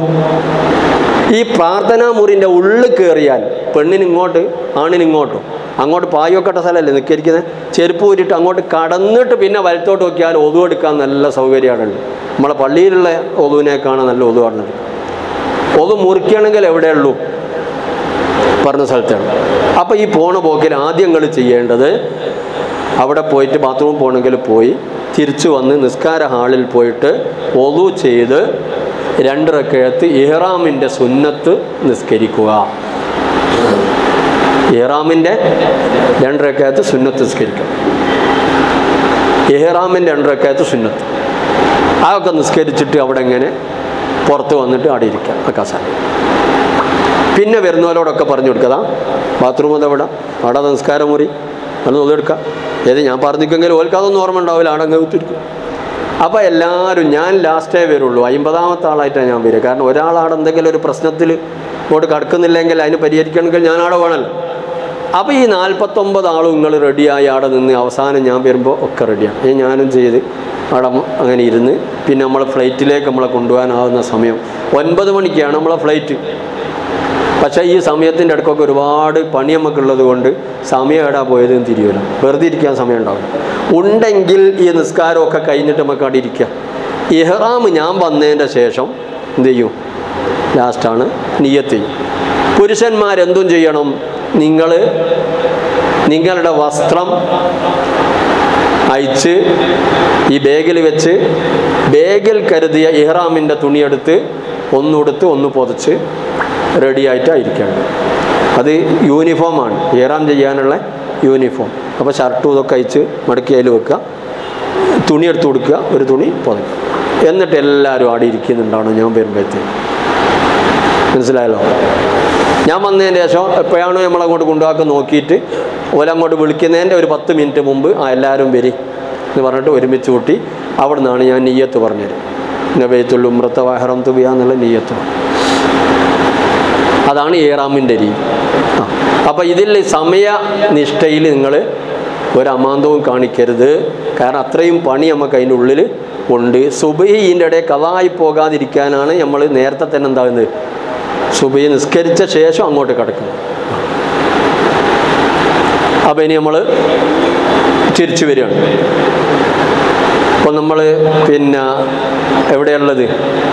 ഈ പ്രാർത്ഥനാ മുറിൻ്റെ ഉള്ളിൽ കയറിയാൽ പെണ്ണിന് ഇങ്ങോട്ട് ആണിന് ഇങ്ങോട്ടും അങ്ങോട്ട് പായൊക്കെട്ട സ്ഥലമല്ലേ നിൽക്കരിക്കുന്നത് ചെരുപ്പ് ഊരിട്ട് അങ്ങോട്ട് കടന്നിട്ട് പിന്നെ വലത്തോട്ട് നോക്കിയാൽ ഒതു എടുക്കാൻ നല്ല സൗകര്യമാണുണ്ട് നമ്മളെ പള്ളിയിലുള്ള ഒതുവിനേക്കാണ് നല്ല ഒതു കാണുന്നത് ഒതു മുറിക്കണമെങ്കിൽ എവിടെയുള്ളൂ പറഞ്ഞ സ്ഥലത്താണ് അപ്പോൾ ഈ പോണ പോക്കിൽ ആദ്യം നിങ്ങൾ ചെയ്യേണ്ടത് അവിടെ പോയിട്ട് ബാത്റൂമിൽ പോകണമെങ്കിൽ പോയി തിരിച്ചു വന്ന് നിസ്കാര ഹാളിൽ പോയിട്ട് ഒതു ചെയ്ത് രണ്ടിറക്കഴത്ത് ഇഹ്റാമിൻ്റെ സുന്നത്ത് നിസ്കരിക്കുക ഇഹ്റാമിൻ്റെ രണ്ടരക്കകത്ത് സുന്നത്ത് നിസ്കരിക്കണം ഇഹ്റാമിൻ്റെ രണ്ടരക്കകത്ത് സുന്നത്ത് അതൊക്കെ നിസ്കരിച്ചിട്ട് അവിടെ ഇങ്ങനെ പുറത്ത് വന്നിട്ട് അവിടെ ഇരിക്കാം ആ കസാല പിന്നെ വരുന്നവരോടൊക്കെ പറഞ്ഞു കൊടുക്കതാ ബാത്റൂം അത് എവിടെ അവിടെ നിസ്കാരം മുറി അത് ഒതെടുക്കാം ഏത് ഞാൻ പറഞ്ഞിക്കെങ്കിൽ ഓൽക്ക് അതൊന്നും ഓർമ്മ ഉണ്ടാവില്ല അവിടെ അങ്ങ് കുത്തിരിക്കും അപ്പോൾ എല്ലാവരും ഞാൻ ലാസ്റ്റേ വരുള്ളൂ അമ്പതാമത്തെ ആളായിട്ടാണ് ഞാൻ വരിക കാരണം ഒരാളാടെ എന്തെങ്കിലും ഒരു പ്രശ്നത്തിൽ ഇങ്ങോട്ട് കടക്കുന്നില്ലെങ്കിൽ അതിന് പരിഹരിക്കണമെങ്കിൽ ഞാൻ ആടെ വേണമല്ലോ അപ്പോൾ ഈ നാൽപ്പത്തൊമ്പത് ആളും നിങ്ങൾ റെഡിയായി അവിടെ നിന്ന് അവസാനം ഞാൻ വരുമ്പോൾ ഒക്കെ റെഡിയാണ് ഈ ഞാനും ചെയ്ത് അവിടെ മ- അങ്ങനെ ഇരുന്ന് പിന്നെ നമ്മളെ ഫ്ലൈറ്റിലേക്ക് നമ്മളെ കൊണ്ടുപോകാനാവുന്ന സമയം ഒൻപത് മണിക്കാണ് നമ്മളെ ഫ്ലൈറ്റ് പക്ഷേ ഈ സമയത്തിൻ്റെ ഇടയ്ക്കൊക്കെ ഒരുപാട് പണി നമുക്കുള്ളത് കൊണ്ട് സമയം എവിടാ പോയതെന്ന് തിരിയൂല വെറുതെ ഇരിക്കാൻ സമയം ഉണ്ടാവില്ല ഉണ്ടെങ്കിൽ ഈ നിസ്കാരമൊക്കെ കഴിഞ്ഞിട്ട് നമുക്ക് അവിടെ ഇരിക്കാം ഇഹ്റാം ഞാൻ വന്നതിൻ്റെ ശേഷം എന്ത് ചെയ്യും ലാസ്റ്റാണ് നിയത്ത് ചെയ്യും പുരുഷന്മാരെന്തും ചെയ്യണം നിങ്ങൾ നിങ്ങളുടെ വസ്ത്രം അയച്ച് ഈ ബാഗിൽ വെച്ച് ബാഗിൽ കരുതിയ ഇഹ്റാമിൻ്റെ തുണിയെടുത്ത് ഒന്നുടുത്ത് ഒന്ന് പൊതച്ച് റെഡിയായിട്ടായിരിക്കണം അത് യൂണിഫോമാണ് ഇഹ്റാം ചെയ്യാനുള്ള യൂണിഫോം അപ്പോൾ ഷർട്ടും ഇതൊക്കെ അയച്ച് മടക്കി അതിൽ വെക്കുക തുണി എടുത്ത് കൊടുക്കുക ഒരു തുണി പുതയ്ക്കുക എന്നിട്ട് എല്ലാവരും അവിടെ ഇരിക്കുന്നുണ്ടാവണം ഞാൻ വരുമ്പോഴത്തേക്ക് മനസ്സിലായല്ലോ ഞാൻ വന്നതിന് ശേഷം എപ്പോഴാണോ നമ്മളങ്ങോട്ട് കൊണ്ടുപോകാൻ നോക്കിയിട്ട് ഓലങ്ങോട്ട് വിളിക്കുന്നതിൻ്റെ ഒരു പത്ത് മിനിറ്റ് മുമ്പ് ആ എല്ലാവരും വരി എന്ന് പറഞ്ഞിട്ട് ഒരുമിച്ച് കൂട്ടി അവിടെ നിന്നാണ് ഞാൻ നീയത്ത് പറഞ്ഞത് നബൈത്തുൽ ഉമ്രത്ത വഹറം തുബിയ എന്നുള്ള നീയത്ത് അതാണ് ഏറാമിൻ്റെ രീതി ആ അപ്പോൾ ഇതിൽ സമയനിഷ്ഠയിൽ നിങ്ങൾ ഒരു അമാന്തവും കാണിക്കരുത് കാരണം അത്രയും പണി നമുക്ക് അതിൻ്റെ ഉള്ളിൽ ഉണ്ട് സുബഹിൻ്റെ ഇടയിൽ കഥായി പോകാതിരിക്കാനാണ് നമ്മൾ നേരത്തെ തന്നെ എന്താകുന്നത് സുബഹി നിസ്കരിച്ച ശേഷം അങ്ങോട്ട് കിടക്കുന്നത് അപ്പോൾ ഇനി നമ്മൾ തിരിച്ചു വരികയാണ് അപ്പോൾ നമ്മൾ പിന്നെ എവിടെയുള്ളത്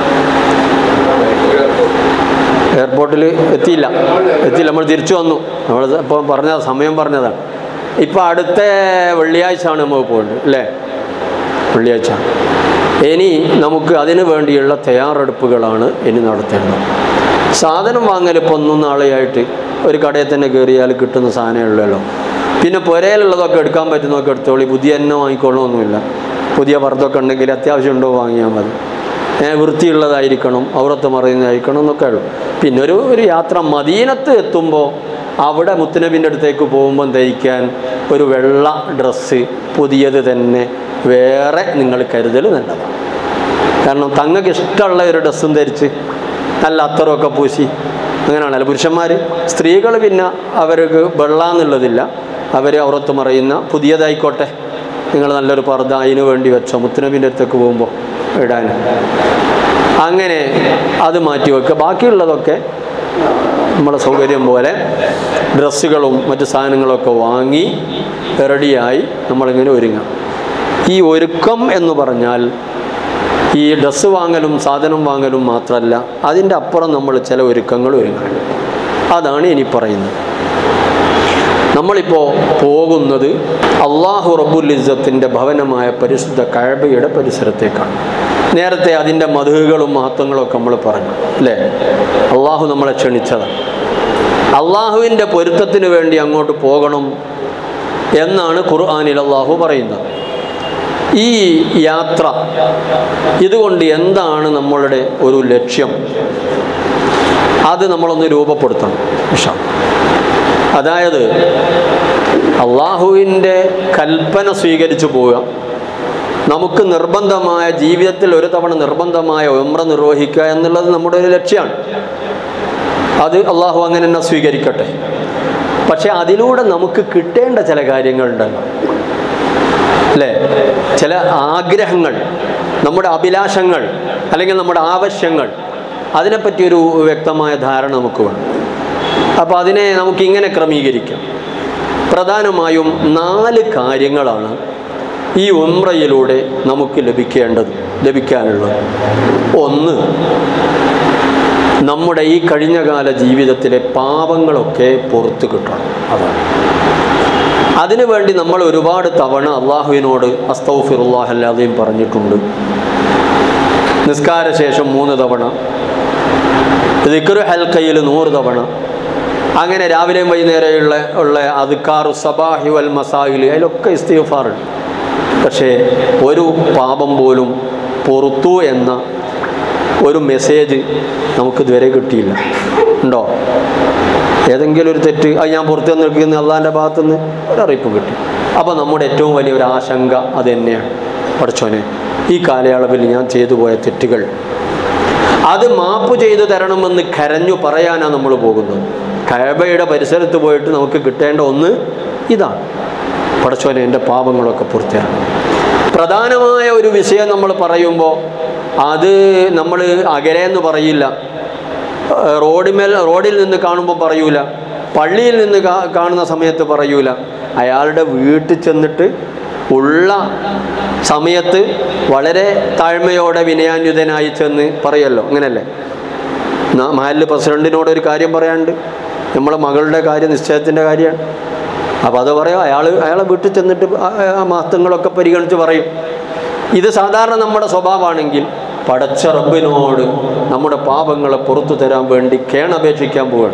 എയർപോർട്ടിൽ എത്തിയില്ല എത്തിയില്ല നമ്മൾ തിരിച്ചു വന്നു നമ്മൾ ഇപ്പോൾ പറഞ്ഞ സമയം പറഞ്ഞതാണ് ഇപ്പോൾ അടുത്ത വെള്ളിയാഴ്ച ആണ് നമുക്ക് പോകേണ്ടത് അല്ലേ വെള്ളിയാഴ്ച ഇനി നമുക്ക് അതിനു വേണ്ടിയുള്ള തയ്യാറെടുപ്പുകളാണ് ഇനി നടത്തേണ്ടത് സാധനം വാങ്ങൽ ഇപ്പോൾ ഒന്നും നാളെയായിട്ട് ഒരു കടയിൽ തന്നെ കയറിയാൽ കിട്ടുന്ന സാധനമേ ഉള്ളല്ലോ പിന്നെ പുരയിലുള്ളതൊക്കെ എടുക്കാൻ പറ്റുന്നതൊക്കെ എടുത്തോളി പുതിയ എണ്ണ വാങ്ങിക്കോളണമെന്നില്ല പുതിയ പർദ്ദമൊക്കെ ഉണ്ടെങ്കിൽ അത്യാവശ്യം ഉണ്ടോ വാങ്ങിയാൽ മതി ഏ, വൃത്തിയുള്ളതായിരിക്കണം ഔറത്ത് മറിയുന്നതായിരിക്കണം എന്നൊക്കെ ഉള്ളു പിന്നെ ഒരു ഒരു യാത്ര മദീനത്ത് എത്തുമ്പോൾ അവിടെ മുത്തുനബിൻ്റെ അടുത്തേക്ക് പോകുമ്പോൾ ധരിക്കാൻ ഒരു വെള്ള ഡ്രസ്സ് പുതിയത് തന്നെ വേറെ നിങ്ങൾ കരുതൽ നല്ലതാണ് കാരണം തങ്ങൾക്ക് ഇഷ്ടമുള്ള ഒരു ഡ്രസ്സും ധരിച്ച് നല്ല അത്തറമൊക്കെ പൂശി അങ്ങനെയാണല്ലോ പുരുഷന്മാർ സ്ത്രീകൾ പിന്നെ അവർക്ക് വെള്ള എന്നുള്ളതില്ല അവർ ഔറത്ത് മറയുന്ന പുതിയതായിക്കോട്ടെ നിങ്ങൾ നല്ലൊരു പർദ്ദ അതിന് വേണ്ടി വെച്ചോ മുത്തുനബിൻ്റെ അടുത്തേക്ക് പോകുമ്പോൾ ഇടാൻ അങ്ങനെ അത് മാറ്റി വെക്കുക ബാക്കിയുള്ളതൊക്കെ നമ്മളെ സൗകര്യം പോലെ ഡ്രസ്സുകളും മറ്റു സാധനങ്ങളൊക്കെ വാങ്ങി റെഡിയായി നമ്മളിങ്ങനെ ഒരുങ്ങാം ഈ ഒരുക്കം എന്ന് പറഞ്ഞാൽ ഈ ഡ്രസ്സ് വാങ്ങലും സാധനം വാങ്ങലും മാത്രമല്ല അതിൻ്റെ അപ്പുറം നമ്മൾ ചില ഒരുക്കങ്ങൾ ഒരുങ്ങാൻ അതാണ് ഇനി പറയുന്നത് നമ്മളിപ്പോൾ പോകുന്നത് അള്ളാഹു റബ്ബുൽ ഇസ്സത്തിൻ്റെ ഭവനമായ പരിശുദ്ധ കഴബയുടെ പരിസരത്തേക്കാണ് നേരത്തെ അതിൻ്റെ മധുകളും മഹത്വങ്ങളും ഒക്കെ നമ്മൾ പറഞ്ഞു അല്ലേ അള്ളാഹു നമ്മളെ ക്ഷണിച്ചതാണ് അള്ളാഹുവിൻ്റെ പൊരുത്തത്തിന് വേണ്ടി അങ്ങോട്ട് പോകണം എന്നാണ് ഖുർആാനിൽ അള്ളാഹു പറയുന്നത് ഈ യാത്ര ഇതുകൊണ്ട് എന്താണ് നമ്മളുടെ ഒരു ലക്ഷ്യം അത് നമ്മളൊന്ന് രൂപപ്പെടുത്തണം ഇഷാ അതായത് അള്ളാഹുവിൻ്റെ കൽപ്പന സ്വീകരിച്ചു പോവുക നമുക്ക് നിർബന്ധമായ ജീവിതത്തിൽ ഒരു തവണ നിർബന്ധമായ ഉമ്ര നിർവഹിക്കുക എന്നുള്ളത് നമ്മുടെ ഒരു ലക്ഷ്യമാണ് അത് അള്ളാഹു അങ്ങനെ തന്നെ സ്വീകരിക്കട്ടെ പക്ഷെ അതിലൂടെ നമുക്ക് കിട്ടേണ്ട ചില കാര്യങ്ങളുണ്ടല്ലോ അല്ലേ ചില ആഗ്രഹങ്ങൾ നമ്മുടെ അഭിലാഷങ്ങൾ അല്ലെങ്കിൽ നമ്മുടെ ആവശ്യങ്ങൾ അതിനെപ്പറ്റി ഒരു വ്യക്തമായ ധാരണ നമുക്ക് വേണം അപ്പോൾ അതിനെ നമുക്ക് ഇങ്ങനെ ക്രമീകരിക്കാം പ്രധാനമായും നാല് കാര്യങ്ങളാണ് ഈ ഉംറയിലൂടെ നമുക്ക് ലഭിക്കേണ്ടത് ലഭിക്കാനുള്ളത് ഒന്ന് നമ്മുടെ ഈ കഴിഞ്ഞകാല ജീവിതത്തിലെ പാപങ്ങളൊക്കെ പുറത്തു കിട്ടണം അതാണ് അതിനുവേണ്ടി നമ്മൾ ഒരുപാട് തവണ അള്ളാഹുവിനോട് അസ്തൗഫിറുല്ലാഹ് അല്ലാതെയും പറഞ്ഞിട്ടുണ്ട് നിസ്കാര ശേഷം മൂന്ന് തവണ ദിക്റ് ഹൽക്കയിൽ നൂറ് തവണ അങ്ങനെ രാവിലെയും വൈകുന്നേരമുള്ള ഉള്ള അതുക്കാറു സബാഹി വൽ മസാഹിൽ അതിലൊക്കെ ഇസ്തിഫാറുണ്ട് പക്ഷേ ഒരു പാപം പോലും പുറത്തു എന്ന ഒരു മെസ്സേജ് നമുക്ക് ഇതുവരെ കിട്ടിയില്ല ഉണ്ടോ ഏതെങ്കിലും ഒരു തെറ്റ് അത് ഞാൻ പുറത്തു നിൽക്കുന്ന അള്ളാൻ്റെ ഭാഗത്തുനിന്ന് ഒരറിയിപ്പ് കിട്ടി അപ്പോൾ നമ്മുടെ ഏറ്റവും വലിയ ഒരു ആശങ്ക അത് തന്നെയാണ് പഠിച്ചോനെ ഈ കാലയളവിൽ ഞാൻ ചെയ്തു പോയ തെറ്റുകൾ അത് മാപ്പ് ചെയ്തു തരണമെന്ന് കരഞ്ഞു പറയാനാണ് നമ്മൾ പോകുന്നത് കഴബയുടെ പരിസരത്ത് പോയിട്ട് നമുക്ക് കിട്ടേണ്ട ഒന്ന് ഇതാണ് പടച്ചോനെ എൻ്റെ പാപങ്ങളൊക്കെ പൂർത്തിയാക്കണം പ്രധാനമായ ഒരു വിഷയം നമ്മൾ പറയുമ്പോൾ അത് നമ്മൾ അകലെന്ന് പറയില്ല ഏഹ് റോഡിമേൽ റോഡിൽ നിന്ന് കാണുമ്പോൾ പറയൂല പള്ളിയിൽ നിന്ന് കാ- കാണുന്ന സമയത്ത് പറയൂല അയാളുടെ വീട്ടിൽ ചെന്നിട്ട് ഉള്ള സമയത്ത് വളരെ താഴ്മയോടെ വിനയാന്യുതനായി ചെന്ന് പറയല്ലോ അങ്ങനല്ലേ ന- മഹല്ല് പ്രസിഡന്റിനോട് ഒരു കാര്യം പറയാനുണ്ട് നമ്മളെ മകളുടെ കാര്യം നിശ്ചയത്തിൻ്റെ കാര്യമാണ് അപ്പോൾ അത് പറയാം അയാൾ അയാളെ വീട്ടിൽ ചെന്നിട്ട് ആ- ആ മഹത്വങ്ങളൊക്കെ പരിഗണിച്ച് പറയും ഇത് സാധാരണ നമ്മുടെ സ്വഭാവമാണെങ്കിൽ പടച്ച റബ്ബിനോട് നമ്മുടെ പാപങ്ങളെ പുറത്തു തരാൻ വേണ്ടി കേണപേക്ഷിക്കാൻ പോവാണ്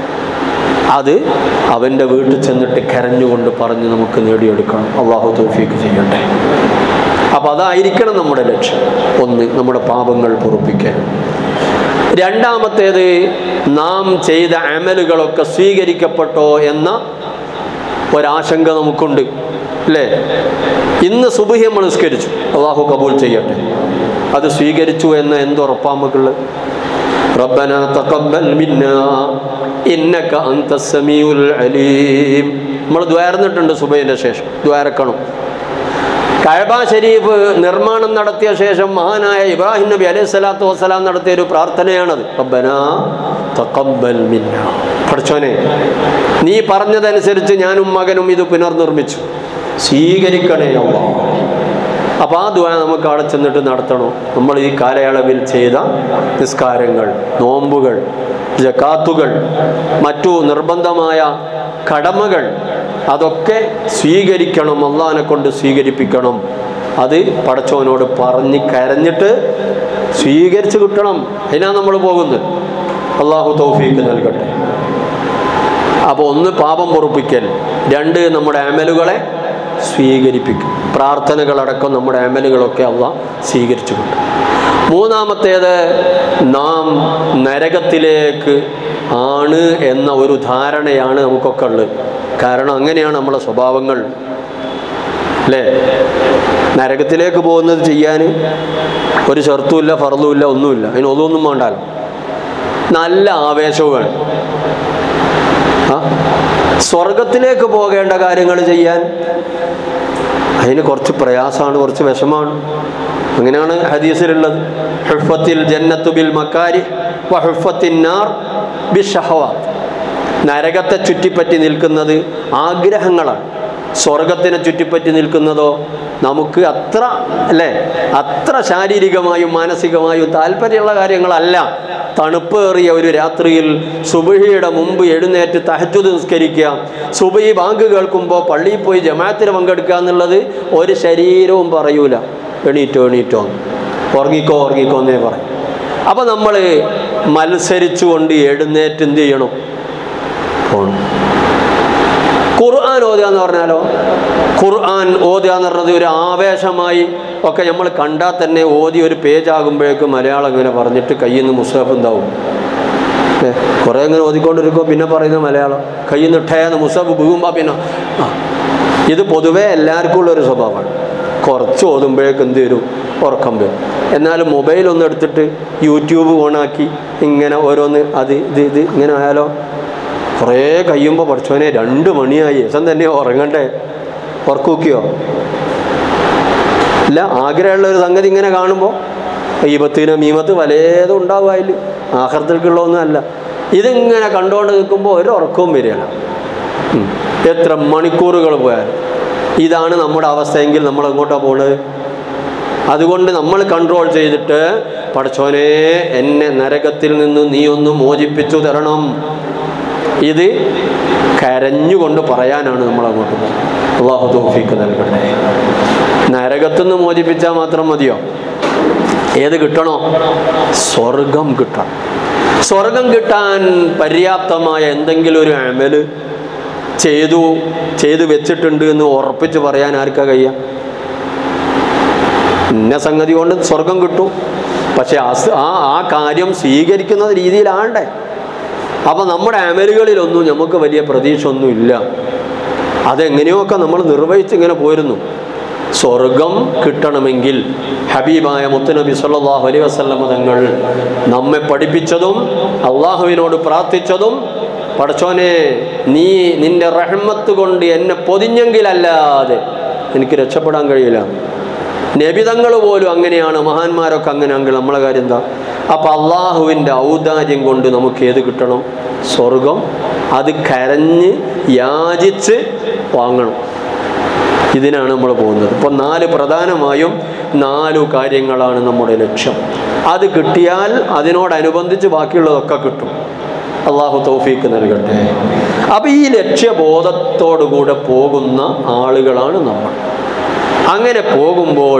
അത് അവൻ്റെ വീട്ടിൽ ചെന്നിട്ട് കരഞ്ഞുകൊണ്ട് പറഞ്ഞ് നമുക്ക് നേടിയെടുക്കണം അള്ളാഹു തൗഫീക്ക് ചെയ്യട്ടെ അപ്പം അതായിരിക്കണം നമ്മുടെ ലക്ഷ്യം ഒന്ന് നമ്മുടെ പാപങ്ങൾ പൊറുപ്പിക്കാൻ രണ്ടാമത്തേത് നാം ചെയ്ത അമലുകളൊക്കെ സ്വീകരിക്കപ്പെട്ടോ എന്ന ഒരാശങ്ക നമുക്കുണ്ട് അല്ലേ ഇന്ന് സുബഹി നമ്മൾ നിസ്കരിച്ചു അള്ളാഹു കബൂൽ ചെയ്യട്ടെ അത് സ്വീകരിച്ചു എന്ന് എന്തുറപ്പാ നമുക്കുള്ളത് ربنا تقبل منا إنك أنت السميع العليم നമ്മൾ ദ്വാരന്നിട്ടുണ്ട് സുബൈൻ്റെ ശേഷം ദ്വാരക്കണം കഴബ ഷരീഫ് നിർമ്മാണം നടത്തിയ ശേഷം മഹാനായ ഇബ്രാഹിം നബി അലൈഹി സ്വലാത്തു വസ്സലാം നടത്തിയ ഒരു പ്രാർത്ഥനയാണത് റബ്ബന തഖബ്ബൽ മിന്ന പഠിച്ചോനെ നീ പറഞ്ഞതനുസരിച്ച് ഞാനും മകനും ഇത് പുനർനിർമ്മിച്ചു സ്വീകരിക്കണേ അള്ളാ അപ്പോൾ ആ ദ്വാ നമുക്ക് അവിടെ ചെന്നിട്ട് നടത്തണം നമ്മൾ ഈ കാലയളവിൽ ചെയ്ത നിസ്കാരങ്ങൾ നോമ്പുകൾ ജക്കാത്തുകൾ മറ്റു നിർബന്ധമായ കടമകൾ അതൊക്കെ സ്വീകരിക്കണം അള്ളാഹിനെ കൊണ്ട് സ്വീകരിപ്പിക്കണം അത് പടച്ചവനോട് പറഞ്ഞ് കരഞ്ഞിട്ട് സ്വീകരിച്ച് കിട്ടണം അതിനാണ് നമ്മൾ പോകുന്നത് അള്ളാഹു തൗഫീക്ക് നൽകട്ടെ അപ്പോൾ ഒന്ന് പാപം പൊറുപ്പിക്കൽ രണ്ട് നമ്മുടെ അമലുകളെ സ്വീകരിപ്പിക്കും പ്രാർത്ഥനകളടക്കം നമ്മുടെ അമലുകളൊക്കെ അള്ള സ്വീകരിച്ചു കിട്ടും മൂന്നാമത്തേത് നാം നരകത്തിലേക്ക് ആണ് എന്ന ഒരു ധാരണയാണ് നമുക്കൊക്കെ ഉള്ളത് കാരണം അങ്ങനെയാണ് നമ്മളെ സ്വഭാവങ്ങൾ അല്ലേ നരകത്തിലേക്ക് പോകുന്നത് ചെയ്യാൻ ഒരു ഷർത്തുമില്ല ഫറലുമില്ല ഒന്നുമില്ല അതിന് ഒതൊന്നും വേണ്ടാലോ നല്ല ആവേശവും വേണം ആ സ്വർഗത്തിലേക്ക് പോകേണ്ട കാര്യങ്ങൾ ചെയ്യാൻ അതിന് കുറച്ച് പ്രയാസമാണ് കുറച്ച് വിഷമാണ് അങ്ങനെയാണ് ഹദീസിലുള്ളത് ഹുഫത്തിൽ ജന്നത്തു ബിൽ മക്കാരി വഹുഫത്തിൻ നാർ ബിഷഹവാത്ത് നരകത്തെ ചുറ്റിപ്പറ്റി നിൽക്കുന്നത് ആഗ്രഹങ്ങളാണ് സ്വർഗത്തിനെ ചുറ്റിപ്പറ്റി നിൽക്കുന്നതോ നമുക്ക് അത്ര അല്ലേ അത്ര ശാരീരികമായും മാനസികമായും താല്പര്യമുള്ള കാര്യങ്ങളല്ല തണുപ്പേറിയ ഒരു രാത്രിയിൽ സുബഹിയുടെ മുമ്പ് എഴുന്നേറ്റ് തഹജുദ് നിസ്കരിക്കുക സുബഹി ബാങ്ക് കേൾക്കുമ്പോൾ പള്ളിയിൽ പോയി ജമാഅത്തിന് പങ്കെടുക്കുക എന്നുള്ളത് ഒരു ശരീരവും പറയൂല എണീറ്റോ എണീറ്റോ ഉറങ്ങിക്കോ ഉറങ്ങിക്കോ എന്നേ പറയും അപ്പം നമ്മൾ മത്സരിച്ചുകൊണ്ട് എഴുന്നേറ്റ് എന്ത് ചെയ്യണം പോകണം ഖുർആൻ ഓതുക എന്ന് പറഞ്ഞാലോ ഖുർആൻ ഓതുക എന്ന് പറഞ്ഞത് ഒരു ആവേശമായി ഒക്കെ നമ്മൾ കണ്ടാൽ തന്നെ ഓതി ഒരു പേജ് ആകുമ്പോഴേക്കും മലയാളം ഇങ്ങനെ പറഞ്ഞിട്ട് കയ്യിൽ നിന്ന് മുസ്തഫ് എന്താവും ഏ, കുറേ ഇങ്ങനെ ഓതിക്കൊണ്ടിരിക്കുമ്പോൾ പിന്നെ പറയുന്നത് മലയാളം കയ്യിൽ നിന്ന് ഇട്ടേന്ന് മുസ്തഫ് വീകുമ്പോൾ പിന്നെ ആ ഇത് പൊതുവേ എല്ലാവർക്കും ഉള്ളൊരു സ്വഭാവമാണ് കുറച്ച് ഓതുമ്പോഴേക്ക് എന്ത് വരും ഉറക്കം വരും എന്നാലും മൊബൈൽ ഒന്ന് എടുത്തിട്ട് യൂട്യൂബ് ഓണാക്കി ഇങ്ങനെ ഓരോന്ന് അത് ഇത് ഇത് ഇങ്ങനെ ആയാലോ കുറേ കഴിയുമ്പോൾ പഠിച്ചവനെ രണ്ട് മണിയായി ദിവസം തന്നെ ഉറങ്ങണ്ടേ ഉറക്കൂക്കിയോ ഇല്ല ആഗ്രഹമുള്ള ഒരു സംഗതി ഇങ്ങനെ കാണുമ്പോൾ ഈപത്തിന് മീമത്ത് വലേതും ഉണ്ടാവും അതിൽ ആഹർത്തിൽക്കുള്ളതൊന്നും അല്ല ഇതിങ്ങനെ കണ്ടുകൊണ്ട് നിൽക്കുമ്പോൾ ഒരു ഉറക്കവും വരികയാണ് ഉം. എത്ര മണിക്കൂറുകൾ പോയാൽ ഇതാണ് നമ്മുടെ അവസ്ഥയെങ്കിൽ നമ്മൾ എങ്ങോട്ടാണ് പോണത് അതുകൊണ്ട് നമ്മൾ കൺട്രോൾ ചെയ്തിട്ട് പടച്ചോനെ എന്നെ നരകത്തിൽ നിന്ന് നീ ഒന്ന് മോചിപ്പിച്ചു തരണം ഇത് കരഞ്ഞുകൊണ്ട് പറയാനാണ് നമ്മൾ അങ്ങോട്ട് പോകുന്നത് അള്ളാഹു തൗഫീക്ക് നൽകട്ടെ നരകത്തു നിന്ന് മോചിപ്പിച്ചാൽ മാത്രം മതിയോ ഏത് കിട്ടണോ സ്വർഗം കിട്ടണം സ്വർഗം കിട്ടാൻ പര്യാപ്തമായ എന്തെങ്കിലും ഒരു അമല് ചെയ്തു ചെയ്തു വെച്ചിട്ടുണ്ട് എന്ന് ഉറപ്പിച്ച് പറയാൻ ആർക്കാ കഴിയുക ഇന്ന സംഗതി കൊണ്ട് സ്വർഗം കിട്ടും പക്ഷെ അസ് ആ ആ കാര്യം സ്വീകരിക്കുന്ന രീതിയിലാണ്ടേ അപ്പം നമ്മുടെ അമലുകളിലൊന്നും നമുക്ക് വലിയ പ്രതീക്ഷ ഒന്നും ഇല്ല അതെങ്ങനെയൊക്കെ നമ്മൾ നിർവഹിച്ച് ഇങ്ങനെ പോയിരുന്നു സ്വർഗം കിട്ടണമെങ്കിൽ ഹബീബായ മുത്തുനബി സല്ലല്ലാഹു അലൈഹി വസല്ലമ തങ്ങൾ നമ്മെ പഠിപ്പിച്ചതും അള്ളാഹുവിനോട് പ്രാർത്ഥിച്ചതും പടച്ചോനെ നീ നിന്റെ റഹ്മത്ത് കൊണ്ട് എന്നെ പൊതിഞ്ഞെങ്കിലല്ലാതെ എനിക്ക് രക്ഷപ്പെടാൻ കഴിയില്ല നബിതങ്ങൾ പോലും അങ്ങനെയാണ് മഹാന്മാരൊക്കെ അങ്ങനെയാണെങ്കിൽ നമ്മളെ കാര്യം എന്താ അപ്പം അള്ളാഹുവിൻ്റെ ഔദാര്യം കൊണ്ട് നമുക്ക് ഏത് കിട്ടണം സ്വർഗം അത് കരഞ്ഞ് യാചിച്ച് വാങ്ങണം ഇതിനാണ് നമ്മൾ പോകുന്നത് ഇപ്പോൾ നാല് പ്രധാനമായും നാലു കാര്യങ്ങളാണ് നമ്മുടെ ലക്ഷ്യം അത് കിട്ടിയാൽ അതിനോടനുബന്ധിച്ച് ബാക്കിയുള്ളതൊക്കെ കിട്ടും അള്ളാഹു തൗഫീക്ക് നൽകട്ടെ അപ്പം ഈ ലക്ഷ്യബോധത്തോടുകൂടെ പോകുന്ന ആളുകളാണ് നമ്മൾ അങ്ങനെ പോകുമ്പോൾ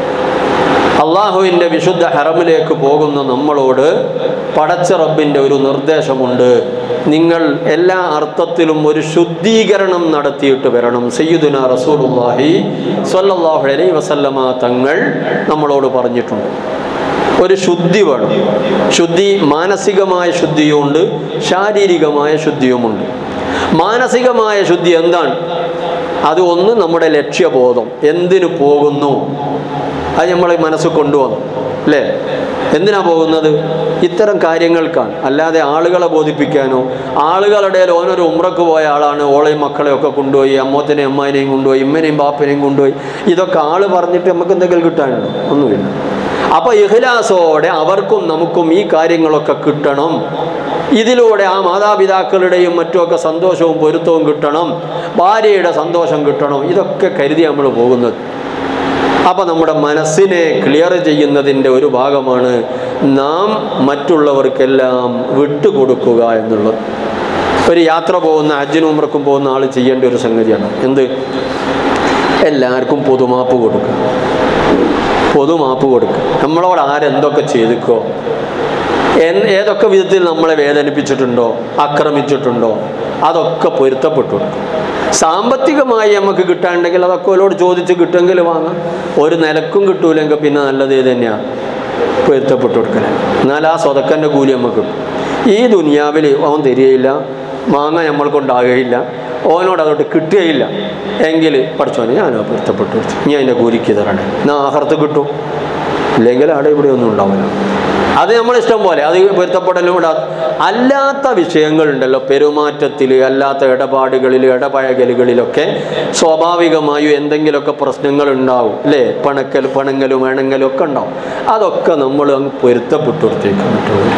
അള്ളാഹുവിൻ്റെ വിശുദ്ധ ഹറമിലേക്ക് പോകുന്ന നമ്മളോട് പടച്ച റബ്ബിൻ്റെ ഒരു നിർദ്ദേശമുണ്ട് നിങ്ങൾ എല്ലാ അർത്ഥത്തിലും ഒരു ശുദ്ധീകരണം നടത്തിയിട്ട് വരണം സയ്യിദുന റസൂലുള്ളാഹി സ്വല്ലല്ലാഹു അലൈഹി വസല്ലമ തങ്ങൾ നമ്മളോട് പറഞ്ഞിട്ടുണ്ട് ഒരു ശുദ്ധി വേണം ശുദ്ധി മാനസികമായ ശുദ്ധിയുമുണ്ട് ശാരീരികമായ ശുദ്ധിയുമുണ്ട് മാനസികമായ ശുദ്ധി എന്താണ് അത് ഒന്ന് നമ്മുടെ ലക്ഷ്യബോധം എന്തിനു പോകുന്നു അത് നമ്മൾ മനസ്സ് കൊണ്ടുവന്നു അല്ലേ എന്തിനാ പോകുന്നത് ഇത്തരം കാര്യങ്ങൾക്കാണ് അല്ലാതെ ആളുകളെ ബോധിപ്പിക്കാനോ ആളുകളുടെ ഓനൊരു ഉമ്രക്ക് പോയ ആളാണ് ഓളെയും മക്കളെയും ഒക്കെ കൊണ്ടുപോയി അമ്മത്തിനെയും അമ്മാനെയും കൊണ്ടുപോയി ഇമ്മനെയും ബാപ്പനെയും കൊണ്ടുപോയി ഇതൊക്കെ ആള് പറഞ്ഞിട്ട് നമുക്ക് എന്തെങ്കിലും കിട്ടാനുണ്ടോ ഒന്നുമില്ല അപ്പോൾ ഇഹ്ലാസോടെ അവർക്കും നമുക്കും ഈ കാര്യങ്ങളൊക്കെ കിട്ടണം ഇതിലൂടെ ആ മാതാപിതാക്കളുടെയും മറ്റുമൊക്കെ സന്തോഷവും പൊരുത്തവും കിട്ടണം ഭാര്യയുടെ സന്തോഷം കിട്ടണം ഇതൊക്കെ കരുതി നമ്മൾ പോകുന്നത് അപ്പം നമ്മുടെ മനസ്സിനെ ക്ലിയർ ചെയ്യുന്നതിൻ്റെ ഒരു ഭാഗമാണ് നാം മറ്റുള്ളവർക്കെല്ലാം വിട്ടുകൊടുക്കുക എന്നുള്ളത് ഒരു യാത്ര പോകുന്ന ഹജ്ജിനും ഉമ്രക്കും പോകുന്ന ആൾ ചെയ്യേണ്ട ഒരു സംഗതിയാണ് എന്ത് എല്ലാവർക്കും പൊതുമാപ്പ് കൊടുക്കുക പൊതുമാപ്പ് കൊടുക്കുക നമ്മളോട് ആരെന്തൊക്കെ ചെയ്തിക്കോ എൻ- ഏതൊക്കെ വിധത്തിൽ നമ്മളെ വേദനിപ്പിച്ചിട്ടുണ്ടോ ആക്രമിച്ചിട്ടുണ്ടോ അതൊക്കെ പൊരുത്തപ്പെട്ടു കൊടുക്കും സാമ്പത്തികമായി നമുക്ക് കിട്ടാനുണ്ടെങ്കിൽ അതൊക്കെ അവരോട് ചോദിച്ച് കിട്ടുമെങ്കിൽ വാങ്ങാം ഒരു നിലക്കും കിട്ടൂലെങ്കിൽ പിന്നെ നല്ലത് ഇത് തന്നെയാണ് പൊരുത്തപ്പെട്ടു കൊടുക്കലാണ് എന്നാൽ ആ സ്വതക്കൻ്റെ കൂലി നമുക്ക് കിട്ടും ഈ ദുനിയാവിൽ അവൻ തരികയില്ല മാങ്ങ നമ്മൾ കൊണ്ടാകുകയില്ല ഓനോട് അതോട്ട് കിട്ടുകയില്ല എങ്കിൽ പഠിച്ചോനെ ഞാൻ പൊരുത്തപ്പെട്ടു കൊടുത്തു നീ അതിൻ്റെ കൂലിക്ക് തരണേ എന്നാ ആഹർത്ത് കിട്ടും ഇല്ലെങ്കിൽ അവിടെ ഇവിടെ ഒന്നും ഉണ്ടാവില്ല അത് നമ്മൾ ഇഷ്ടം പോലെ അത് പൊരുത്തപ്പെടലും കൂടെ അല്ലാത്ത വിഷയങ്ങളുണ്ടല്ലോ പെരുമാറ്റത്തിൽ അല്ലാത്ത ഇടപാടുകളിൽ ഇടപഴകലുകളിലൊക്കെ സ്വാഭാവികമായും എന്തെങ്കിലുമൊക്കെ പ്രശ്നങ്ങൾ ഉണ്ടാവും അല്ലേ പണക്കൽ പണങ്ങലും വേണങ്ങലും ഒക്കെ ഉണ്ടാവും അതൊക്കെ നമ്മൾ അങ്ങ് പൊരുത്തപ്പെട്ടു കൊടുത്തേക്കാൻ പറ്റുള്ളൂ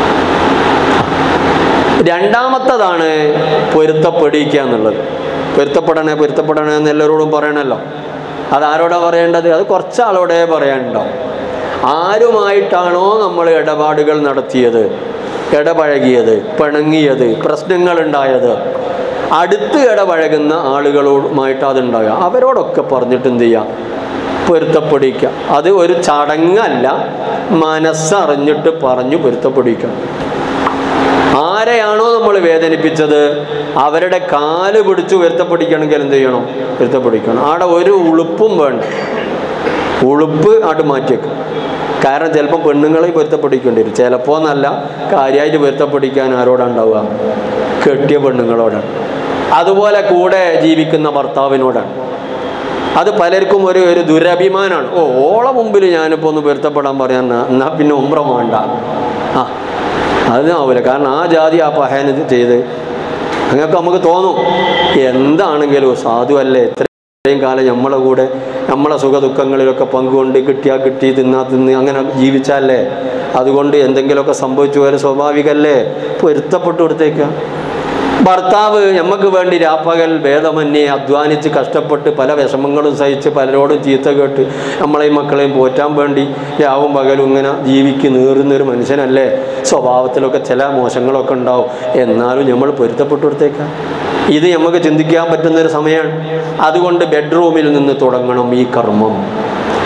രണ്ടാമത്തതാണ് പൊരുത്തപ്പെടിക്കുക എന്നുള്ളത് പൊരുത്തപ്പെടണേ പൊരുത്തപ്പെടണേ എന്ന് എല്ലാവരോടും പറയണല്ലോ അത് ആരോടാ പറയേണ്ടത് അത് കുറച്ച് ആളോടെ പറയാനുണ്ടാവും ആരുമായിട്ടാണോ നമ്മൾ ഇടപാടുകൾ നടത്തിയത് ഇടപഴകിയത് പിണങ്ങിയത് പ്രശ്നങ്ങളുണ്ടായത് അടുത്ത് ഇടപഴകുന്ന ആളുകളോടുമായിട്ട് അതുണ്ടാകുക അവരോടൊക്കെ പറഞ്ഞിട്ട് എന്ത് ചെയ്യുക പൊരുത്തപ്പെടിക്കുക അത് ഒരു ചടങ്ങല്ല മനസ്സറിഞ്ഞിട്ട് പറഞ്ഞു പൊരുത്തപ്പെടിക്കുക ആരെയാണോ നമ്മൾ വേദനിപ്പിച്ചത് അവരുടെ കാല് പിടിച്ച് വരുത്തപ്പിടിക്കണമെങ്കിൽ എന്ത് ചെയ്യണം വരുത്തപ്പിടിക്കണം അവിടെ ഒരു ഉളുപ്പും വേണ്ട ഉളുപ്പ് ആട്ട് മാറ്റിയേക്കും കാരണം ചിലപ്പോൾ പെണ്ണുങ്ങളെ പൊരുത്തപ്പെടിക്കേണ്ടി വരും ചിലപ്പോൾ എന്നല്ല കാര്യമായിട്ട് പൊരുത്തപ്പെടിക്കാൻ ആരോടാണ് ഉണ്ടാവുക കെട്ടിയ പെണ്ണുങ്ങളോടാണ് അതുപോലെ കൂടെ ജീവിക്കുന്ന ഭർത്താവിനോടാണ് അത് പലർക്കും ഒരു ഒരു ദുരഭിമാനമാണ് ഓ ഓളെ മുമ്പിൽ ഞാനിപ്പോൾ ഒന്ന് പൊരുത്തപ്പെടാൻ പറയാൻ എന്നാൽ പിന്നെ ഉമ്ര വേണ്ട ആ അതിനാവില്ല കാരണം ആ ജാതി ആ പഹയന ചെയ്ത് അങ്ങനെയൊക്കെ നമുക്ക് തോന്നും എന്താണെങ്കിലും സാധുവല്ലേ ഇത്രയും കാലം നമ്മളെ കൂടെ നമ്മളെ സുഖ ദുഃഖങ്ങളിലൊക്കെ പങ്കുകൊണ്ട് കിട്ടിയാൽ കിട്ടി തിന്നാ തിന്ന് അങ്ങനെ ജീവിച്ചാലേ അതുകൊണ്ട് എന്തെങ്കിലുമൊക്കെ സംഭവിച്ചു പോയാൽ സ്വാഭാവികമല്ലേ പൊരുത്തപ്പെട്ടു കൊടുത്തേക്കുക ഭർത്താവ് നമുക്ക് വേണ്ടി രാപ്പകൽ ഭേദമന്യേ അധ്വാനിച്ച് കഷ്ടപ്പെട്ട് പല വിഷമങ്ങളും സഹിച്ച് പലരോടും ചീത്ത കേട്ട് നമ്മളെയും മക്കളെയും പോറ്റാൻ വേണ്ടി രാവും പകലും ഇങ്ങനെ ജീവിക്ക് നീറുന്നൊരു മനുഷ്യനല്ലേ സ്വഭാവത്തിലൊക്കെ ചില മോശങ്ങളൊക്കെ ഉണ്ടാവും എന്നാലും നമ്മൾ പൊരുത്തപ്പെട്ടു കൊടുത്തേക്കാം ഇത് നമുക്ക് ചിന്തിക്കാൻ പറ്റുന്നൊരു സമയമാണ് അതുകൊണ്ട് ബെഡ്റൂമിൽ നിന്ന് തുടങ്ങണം ഈ കർമ്മം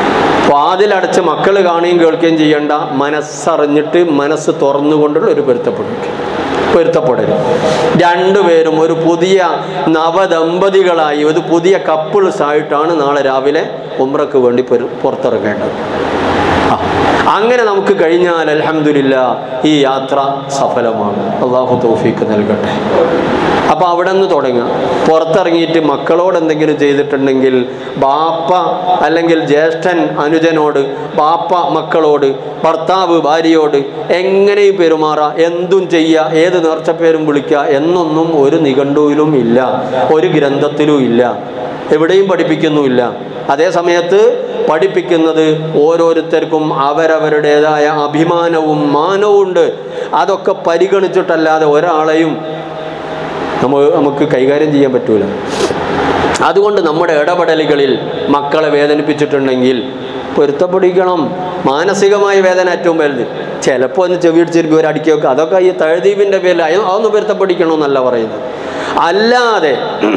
വാതിലടച്ച് മക്കൾ കാണുകയും കേൾക്കുകയും ചെയ്യേണ്ട മനസ്സറിഞ്ഞിട്ട് മനസ്സ് തുറന്നുകൊണ്ടുള്ള ഒരു പൊരുത്തപ്പെടുക പൊരുത്തപ്പെടരുത് രണ്ടുപേരും ഒരു പുതിയ നവദമ്പതികളായി ഒരു പുതിയ കപ്പിൾസ് ആയിട്ടാണ് നാളെ രാവിലെ ഉമ്രക്ക് വേണ്ടി പൊരു- പുറത്തിറങ്ങേണ്ടത് ആ, അങ്ങനെ നമുക്ക് കഴിഞ്ഞാൽ അലഹമില്ല ഈ യാത്ര സഫലമാണ് അള്ളാഹു തൗഫീക്ക് നൽകട്ടെ അപ്പോൾ അവിടെ നിന്ന് തുടങ്ങുക പുറത്തിറങ്ങിയിട്ട് മക്കളോട് എന്തെങ്കിലും ചെയ്തിട്ടുണ്ടെങ്കിൽ ബാപ്പ അല്ലെങ്കിൽ ജ്യേഷ്ഠൻ അനുജനോട് ബാപ്പ മക്കളോട് ഭർത്താവ് ഭാര്യയോട് എങ്ങനെയും പെരുമാറാം എന്തും ചെയ്യുക ഏത് നേർച്ചപ്പേരും വിളിക്കുക എന്നൊന്നും ഒരു നിഘണ്ടുവിലും ഇല്ല ഒരു ഗ്രന്ഥത്തിലും ഇല്ല എവിടെയും പഠിപ്പിക്കുന്നുമില്ല അതേ സമയത്ത് പഠിപ്പിക്കുന്നത് ഓരോരുത്തർക്കും അവരവരുടേതായ അഭിമാനവും മാനവും ഉണ്ട് അതൊക്കെ പരിഗണിച്ചിട്ടല്ലാതെ ഒരാളെയും നമുക്ക് നമുക്ക് കൈകാര്യം ചെയ്യാൻ പറ്റൂല അതുകൊണ്ട് നമ്മുടെ ഇടപെടലുകളിൽ മക്കളെ വേദനിപ്പിച്ചിട്ടുണ്ടെങ്കിൽ പൊരുത്തപ്പെടിക്കണം മാനസികമായ വേദന ഏറ്റവും വലുത് ചിലപ്പോൾ ഒന്ന് ചെവിടിച്ചിരിക്കും ഒരു അടിക്കുകയൊക്കെ അതൊക്കെ ഈ തഴുതീപിൻ്റെ പേരിൽ അയ- അതൊന്ന് പൊരുത്തപ്പെടിക്കണമെന്നല്ല പറയുന്നത് അല്ലാതെ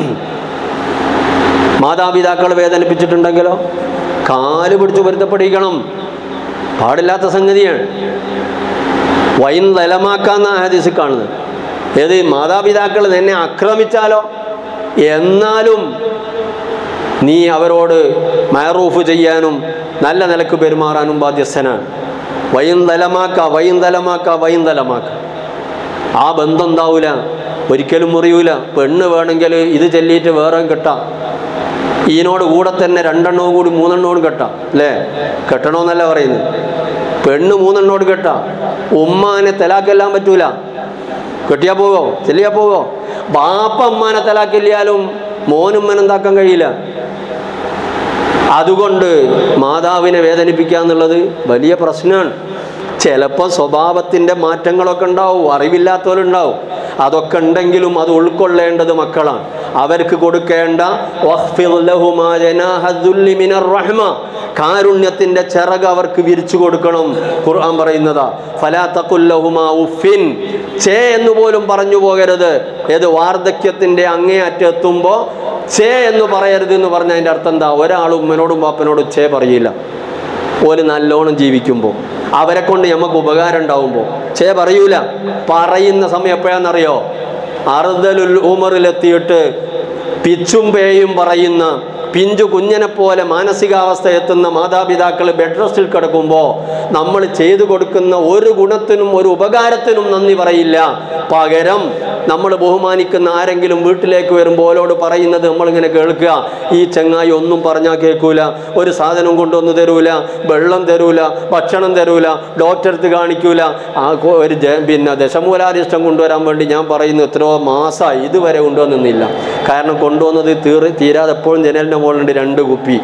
മാതാപിതാക്കൾ വേദനിപ്പിച്ചിട്ടുണ്ടെങ്കിലോ കാല് പിടിച്ച് പൊരുത്തപ്പെടിക്കണം പാടില്ലാത്ത സംഗതിയാണ് വൈൻ നിലമാക്കാന്ന ഹദീസ് കാണുന്നത് ഏത് മാതാപിതാക്കൾ നിന്നെ ആക്രമിച്ചാലോ എന്നാലും നീ അവരോട് മയറൂഫ് ചെയ്യാനും നല്ല നിലക്ക് പെരുമാറാനും ബാധ്യസ്ഥനാണ് വൈൻ തലമാക്ക വൈൻ തലമാക്ക വൈൻ തലമാക്ക ആ ബന്ധം ഉണ്ടാവൂല ഒരിക്കലും മുറിയൂല പെണ്ണ് വേണമെങ്കിൽ ഇത് ചെല്ലിയിട്ട് വേറെ കെട്ടാം ഈനോട് കൂടെ തന്നെ രണ്ടെണ്ണവും കൂടി മൂന്നെണ്ണവും കെട്ടാം അല്ലേ കെട്ടണമെന്നല്ല പറയുന്നത് പെണ്ണ് മൂന്നെണ്ണോട് കെട്ടാം ഉമ്മാനെ തലാക്കെല്ലാം പറ്റൂല കെട്ടിയാ പോകോ ചെല്ലിയാ പോകോ ബാപ്പ ഉമ്മാനെ തലാക്കില്ലാലും മോനുമ്മൻ എന്താക്കാൻ കഴിയില്ല അതുകൊണ്ട് മാതാവിനെ വേദനിപ്പിക്കുക എന്നുള്ളത് വലിയ പ്രശ്നമാണ് ചിലപ്പോൾ സ്വഭാവത്തിൻ്റെ മാറ്റങ്ങളൊക്കെ ഉണ്ടാവും അറിവില്ലാത്തവരുണ്ടാവും അതൊക്കെ ഉണ്ടെങ്കിലും അത് ഉൾക്കൊള്ളേണ്ടത് മക്കളാണ് അവർക്ക് കൊടുക്കേണ്ട വഖ്ഫിദ് ലഹുമാ ജനാഹ ദുല്ലി മിനർ റഹ്മ കാരുണ്യത്തിന്റെ ചിറക് അവർക്ക് വിരിച്ചു കൊടുക്കണം ഖുർആൻ പറയുന്നതാ ഫലാ തഖുല്ലഹുമാ ഉഫിൻ ചേ എന്ന് പോലും പറഞ്ഞു പോകരുത് ഏത് വാർദ്ധക്യത്തിന്റെ അങ്ങേ അറ്റെത്തുമ്പോൾ ചേ എന്ന് പറയരുത് എന്ന് പറഞ്ഞ അതിൻ്റെ അർത്ഥം എന്താ ഒരാൾ ഉമ്മനോടും പാപ്പനോടും ചേ പറയില്ല ഓല് നല്ലോണം ജീവിക്കുമ്പോൾ അവരെ കൊണ്ട് നമുക്ക് ഉപകാരം ഉണ്ടാവുമ്പോൾ ചേ പറയൂല പറയുന്ന സമയം എപ്പോഴാണെന്നറിയോ അറുതലുൽ ഉമറിലെത്തിയിട്ട് പിച്ചും പേയും പറയുന്ന പിഞ്ചു കുഞ്ഞനെ പോലെ മാനസികാവസ്ഥ എത്തുന്ന മാതാപിതാക്കൾ ബെഡ് റെസ്റ്റിൽ കിടക്കുമ്പോൾ നമ്മൾ ചെയ്തു കൊടുക്കുന്ന ഒരു ഗുണത്തിനും ഒരു ഉപകാരത്തിനും നന്ദി പറയില്ല പകരം നമ്മൾ ബഹുമാനിക്കുന്ന ആരെങ്കിലും വീട്ടിലേക്ക് വരുമ്പോൾ ഓലോട് പറയുന്നത് നമ്മളിങ്ങനെ കേൾക്കുക ഈ ചങ്ങായി ഒന്നും പറഞ്ഞാൽ കേൾക്കൂല ഒരു സാധനം കൊണ്ടുവന്ന് തരൂല വെള്ളം തരൂല ഭക്ഷണം തരൂല ഡോക്ടർക്ക് കാണിക്കൂല ആ കൊ- ഒരു ജ- പിന്നെ ദശമൂലാരിഷ്ടം കൊണ്ടുവരാൻ വേണ്ടി ഞാൻ പറയുന്നു എത്രയോ മാസമായി ഇതുവരെ കൊണ്ടുവന്നില്ല കാരണം കൊണ്ടുവന്നത് തീർ തീരാതെ എപ്പോഴും ജനലിൻ്റെ മുകളിലുണ്ട് രണ്ട് കുപ്പി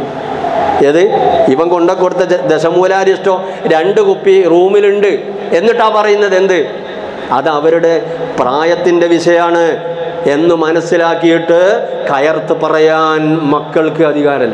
ഏത് ഇവൻ കൊണ്ട കൊടുത്ത ദ- ദശമൂലാരിഷ്ടം രണ്ട് കുപ്പി റൂമിലുണ്ട് എന്നിട്ടാ പറയുന്നത് എന്ത് അത് അവരുടെ പ്രായത്തിൻ്റെ വിഷയമാണ് എന്ന് മനസ്സിലാക്കിയിട്ട് കയർത്ത് പറയാൻ മക്കൾക്ക് അധികാരമല്ല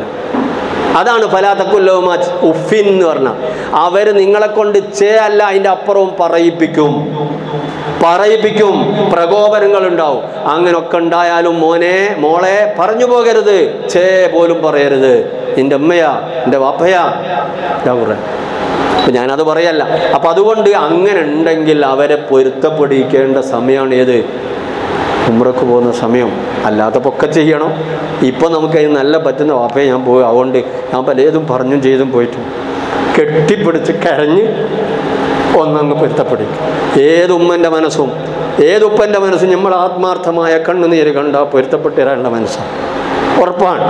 അതാണ് ഫലാത്തക്കുല്ലോമ ഉഫിൻ എന്ന് പറഞ്ഞ അവർ നിങ്ങളെ കൊണ്ട് ചേ അല്ല അതിൻ്റെ അപ്പുറവും പറയിപ്പിക്കും പറയിപ്പിക്കും പ്രകോപനങ്ങൾ ഉണ്ടാവും അങ്ങനൊക്കെ ഉണ്ടായാലും മോനെ മോളെ പറഞ്ഞു പോകരുത് ചേ പോലും പറയരുത് എൻ്റെ അമ്മയാ എൻ്റെ വാപ്പയാ ഇതാ പറയാ അപ്പൊ ഞാനത് പറയല്ല അപ്പൊ അതുകൊണ്ട് അങ്ങനെ ഉണ്ടെങ്കിൽ അവരെ പൊരുത്തപ്പെടിക്കേണ്ട സമയമാണ് ഏത് ഉമ്രക്ക് പോകുന്ന സമയം അല്ലാത്തപ്പോൾ ഒക്കെ ചെയ്യണം ഇപ്പം നമുക്കതിന് നല്ല പറ്റുന്ന വാപ്പയെ ഞാൻ പോയി അതുകൊണ്ട് ഞാൻ പലതും പറഞ്ഞും ചെയ്തും പോയിട്ടും കെട്ടിപ്പിടിച്ച് കരഞ്ഞ് ഒന്നങ്ങ് പൊരുത്തപ്പെടിക്കും ഏത് ഉമ്മൻ്റെ മനസ്സും ഏത് ഉപ്പൻ്റെ മനസ്സും നമ്മൾ ആത്മാർത്ഥമായ കണ്ണുനീര് കണ്ട പൊരുത്തപ്പെട്ട് തരാനുള്ള മനസ്സാണ് ഉറപ്പാണ്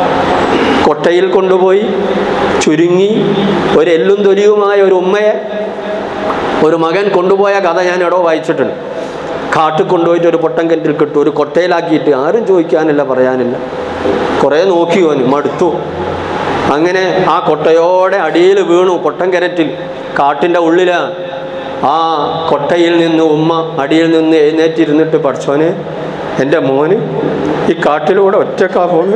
കൊട്ടയിൽ കൊണ്ടുപോയി ചുരുങ്ങി ഒരു എല്ലും തൊലിയുമായ ഒരു ഉമ്മയെ ഒരു മകൻ കൊണ്ടുപോയ കഥ ഞാൻ എടോ വായിച്ചിട്ടുണ്ട് കാട്ടിൽ കൊണ്ടുപോയിട്ട് ഒരു പൊട്ടൻ കിണറ്റിൽ കിട്ടും ഒരു കൊട്ടയിലാക്കിയിട്ട് ആരും ചോദിക്കാനില്ല പറയാനില്ല കുറേ നോക്കി ഓന് മടുത്തു അങ്ങനെ ആ കൊട്ടയോടെ അടിയിൽ വീണു പൊട്ടൻ കിണറ്റിൽ കാട്ടിൻ്റെ ഉള്ളിലാണ് ആ കൊട്ടയിൽ നിന്ന് ഉമ്മ അടിയിൽ നിന്ന് എഴുന്നേറ്റിരുന്നിട്ട് പഠിച്ചോനെ എൻ്റെ മോന് ഈ കാട്ടിലൂടെ ഒറ്റക്കാ പോണ്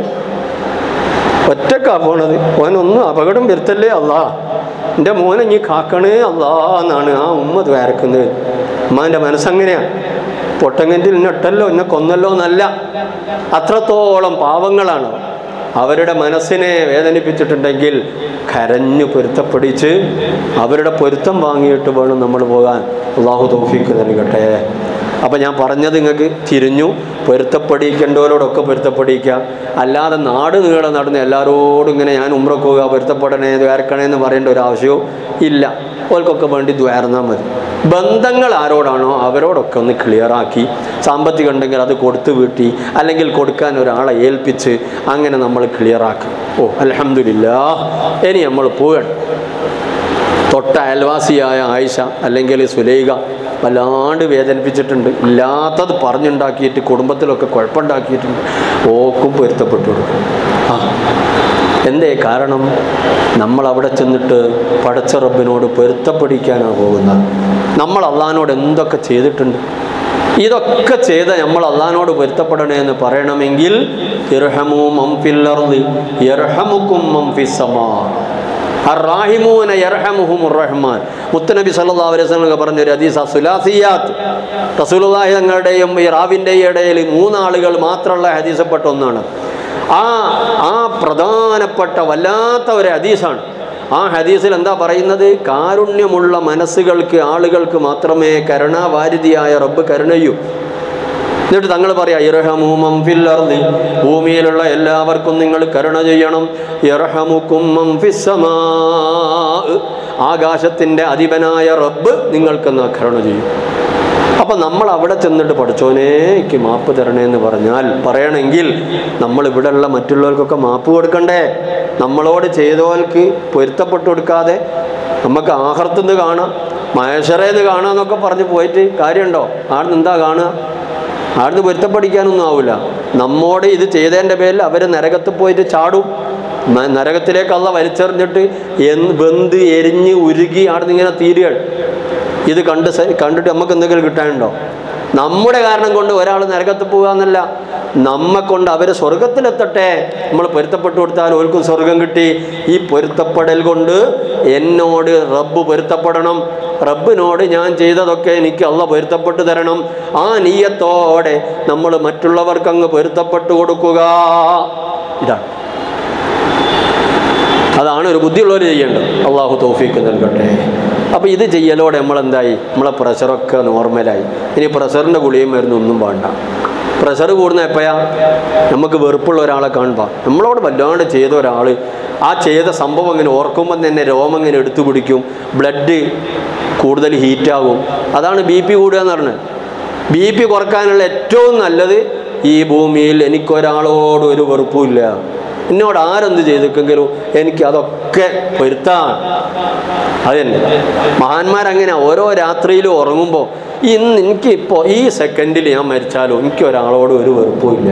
ഒറ്റക്കാ പോണത് ഓനൊന്നും അപകടം വരുത്തല്ലേ അല്ലാ എൻ്റെ മോനെ നീ കാക്കണേ അല്ലാ എന്നാണ് ആ ഉമ്മ ദ്വാരക്കുന്നത് ഉമ്മാൻ്റെ മനസ്സങ്ങനെയാണ് പൊട്ടങ്ങൻറ്റിൽ ഇന്നിട്ടല്ലോ എന്നെ കൊന്നല്ലോ എന്നല്ല അത്രത്തോളം പാവങ്ങളാണ് അവരുടെ മനസ്സിനെ വേദനിപ്പിച്ചിട്ടുണ്ടെങ്കിൽ കരഞ്ഞു പൊരുത്തപ്പെടിച്ച് അവരുടെ പൊരുത്തം വാങ്ങിയിട്ട് വേണം നമ്മൾ പോകാൻ അള്ളാഹു തൗഫീക്ക് നൽകട്ടെ അപ്പം ഞാൻ പറഞ്ഞത് നിങ്ങൾക്ക് തിരിഞ്ഞു പൊരുത്തപ്പെടിക്കേണ്ടവരോടൊക്കെ പൊരുത്തപ്പെടിക്കുക അല്ലാതെ നാട് നീളെ നടന്ന് എല്ലാവരോടും ഇങ്ങനെ ഞാൻ ഉമ്രക്ക് പോവുക പൊരുത്തപ്പെടണേ ദ്വാരക്കണേ എന്ന് പറയേണ്ട ഒരു ആവശ്യവും ഇല്ല ഓർക്കൊക്കെ വേണ്ടി ദ്വാരന്നാൽ മതി ബന്ധങ്ങൾ ആരോടാണോ അവരോടൊക്കെ ഒന്ന് ക്ലിയറാക്കി സാമ്പത്തികം ഉണ്ടെങ്കിൽ അത് കൊടുത്തു വീട്ടി അല്ലെങ്കിൽ കൊടുക്കാൻ ഒരാളെ ഏൽപ്പിച്ച് അങ്ങനെ നമ്മൾ ക്ലിയറാക്കും ഓ അലഹമില്ല ഇനി നമ്മൾ പോകണം തൊട്ട അയൽവാസിയായ ആയിഷ അല്ലെങ്കിൽ സുലൈഖ വല്ലാണ്ട് വേദനിപ്പിച്ചിട്ടുണ്ട് ഇല്ലാത്തത് പറഞ്ഞുണ്ടാക്കിയിട്ട് കുടുംബത്തിലൊക്കെ കുഴപ്പമുണ്ടാക്കിയിട്ടുണ്ട് ഓക്കും പൊരുത്തപ്പെട്ടു കൊടുക്കും ആ എന്തേ കാരണം നമ്മൾ അവിടെ ചെന്നിട്ട് പടച്ച റബ്ബിനോട് പൊരുത്തപ്പെടിക്കാനാണ് പോകുന്നത് നമ്മൾ അള്ളഹാനോട് എന്തൊക്കെ ചെയ്തിട്ടുണ്ട് ഇതൊക്കെ ചെയ്ത നമ്മൾ അള്ളഹാനോട് പൊരുത്തപ്പെടണേ എന്ന് പറയണമെങ്കിൽ ഇർഹമു മംഫില്ലർദി ഇർഹമുക്കും മംഫിസമാ അറാഹിമൂന യർഹമുഹുമുർ റഹ്മാൻ മുത്തനബി സല്ലല്ലാഹു അലൈഹി വസല്ലം പറഞ്ഞ ഒരു ഹദീസ് സുലാസിയാത്ത് റസൂലുള്ളാഹി തങ്ങളുടെയും ഈ റാവിൻ്റെയും ഇടയിൽ മൂന്നാളുകൾ മാത്രമുള്ള ഹദീസപ്പെട്ട ഒന്നാണ് ആ ആ പ്രധാനപ്പെട്ട വല്ലാത്ത ഒരു ഹദീസാണ് ആ ഹദീസിൽ എന്താ പറയുന്നത് കാരുണ്യമുള്ള മനസ്സുകൾക്ക് ആളുകൾക്ക് മാത്രമേ കരുണാവാരിധിയായ റബ്ബ് കരുണയൂ എന്നിട്ട് തങ്ങൾ പറയാ ഇറഹമൂമം ഫില്ലർദി ഭൂമിയിലുള്ള എല്ലാവർക്കും നിങ്ങൾ കരുണ ചെയ്യണം ഇറഹമുക്കും മം ഫിസ്സമാ ആകാശത്തിൻ്റെ അധിപനായ റബ്ബ് നിങ്ങൾക്കെന്നാ കരുണ ചെയ്യും അപ്പം നമ്മൾ അവിടെ ചെന്നിട്ട് പഠിച്ചോനേ എനിക്ക് മാപ്പ് തരണേ എന്ന് പറഞ്ഞാൽ പറയണമെങ്കിൽ നമ്മൾ ഇവിടെയുള്ള മറ്റുള്ളവർക്കൊക്കെ മാപ്പ് കൊടുക്കണ്ടേ നമ്മളോട് ചെയ്തവർക്ക് പൊരുത്തപ്പെട്ടു കൊടുക്കാതെ നമുക്ക് ആഹർത്തുനിന്ന് കാണാം മഹേശ്വരേന്ന് കാണാന്നൊക്കെ പറഞ്ഞ് പോയിട്ട് കാര്യമുണ്ടോ ആടുന്ന് എന്താ കാണുക ആടുന്ന് പൊരുത്തപ്പെടിക്കാനൊന്നും ആവില്ല നമ്മോട് ഇത് ചെയ്തതിൻ്റെ പേരിൽ അവർ നരകത്ത് പോയിട്ട് ചാടും ന- നരകത്തിലേക്ക് അള്ള വലിച്ചെറിഞ്ഞിട്ട് എന്ന് വെന്ത് എരിഞ്ഞ് ഉരുകി ആടുന്ന് ഇങ്ങനെ തീരുകയാണ് ഇത് കണ്ട് സ- കണ്ടിട്ട് നമുക്ക് എന്തെങ്കിലും കിട്ടാനുണ്ടോ നമ്മുടെ കാരണം കൊണ്ട് ഒരാൾ നരകത്ത് പോകുക എന്നല്ല നമ്മെ കൊണ്ട് അവർ സ്വർഗത്തിലെത്തട്ടെ നമ്മൾ പൊരുത്തപ്പെട്ടു കൊടുത്താൽ ഓർക്കും സ്വർഗം കിട്ടി ഈ പൊരുത്തപ്പെടൽ കൊണ്ട് എന്നോട് റബ്ബ് പൊരുത്തപ്പെടണം റബ്ബിനോട് ഞാൻ ചെയ്തതൊക്കെ എനിക്ക് അള്ള പൊരുത്തപ്പെട്ടു തരണം ആ നീയത്തോടെ നമ്മൾ മറ്റുള്ളവർക്ക് അങ്ങ് പൊരുത്തപ്പെട്ടു കൊടുക്കുക ഇതാണ് അതാണ് ഒരു ബുദ്ധിയുള്ളവർ ചെയ്യേണ്ടത് അള്ളാഹു തോഫീക്ക് നൽകട്ടെ അപ്പോൾ ഇത് ചെയ്യലോടെ നമ്മളെന്തായി നമ്മളെ പ്രഷറൊക്കെ നോർമലായി ഇനി പ്രഷറിൻ്റെ ഗുളിയും മരുന്നും ഒന്നും വേണ്ട പ്രഷർ കൂടുന്ന എപ്പോഴാ നമുക്ക് വെറുപ്പുള്ള ഒരാളെ കാണുമ്പോൾ നമ്മളോട് വല്ലാണ്ട് ചെയ്ത ഒരാൾ ആ ചെയ്ത സംഭവം ഇങ്ങനെ ഓർക്കുമ്പം തന്നെ രോമം ഇങ്ങനെ എടുത്തു പിടിക്കും ബ്ലഡ് കൂടുതൽ ഹീറ്റാകും അതാണ് ബി പി കൂടുക എന്ന് പറഞ്ഞത് ബി പി കുറക്കാനുള്ള ഏറ്റവും നല്ലത് ഈ ഭൂമിയിൽ എനിക്കൊരാളോട് ഒരു വെറുപ്പുമില്ല എന്നോട് ആരെന്ത് ചെയ്തിട്ടെങ്കിലും എനിക്ക് അതൊക്കെ പൊരുത്താൻ അതന്നെ മഹാന്മാരങ്ങനെ ഓരോ രാത്രിയിലും ഉറങ്ങുമ്പോൾ ഇന്ന് എനിക്കിപ്പോൾ ഈ സെക്കൻഡിൽ ഞാൻ മരിച്ചാലും എനിക്ക് ഒരാളോട് ഒരു വെറുപ്പുമില്ല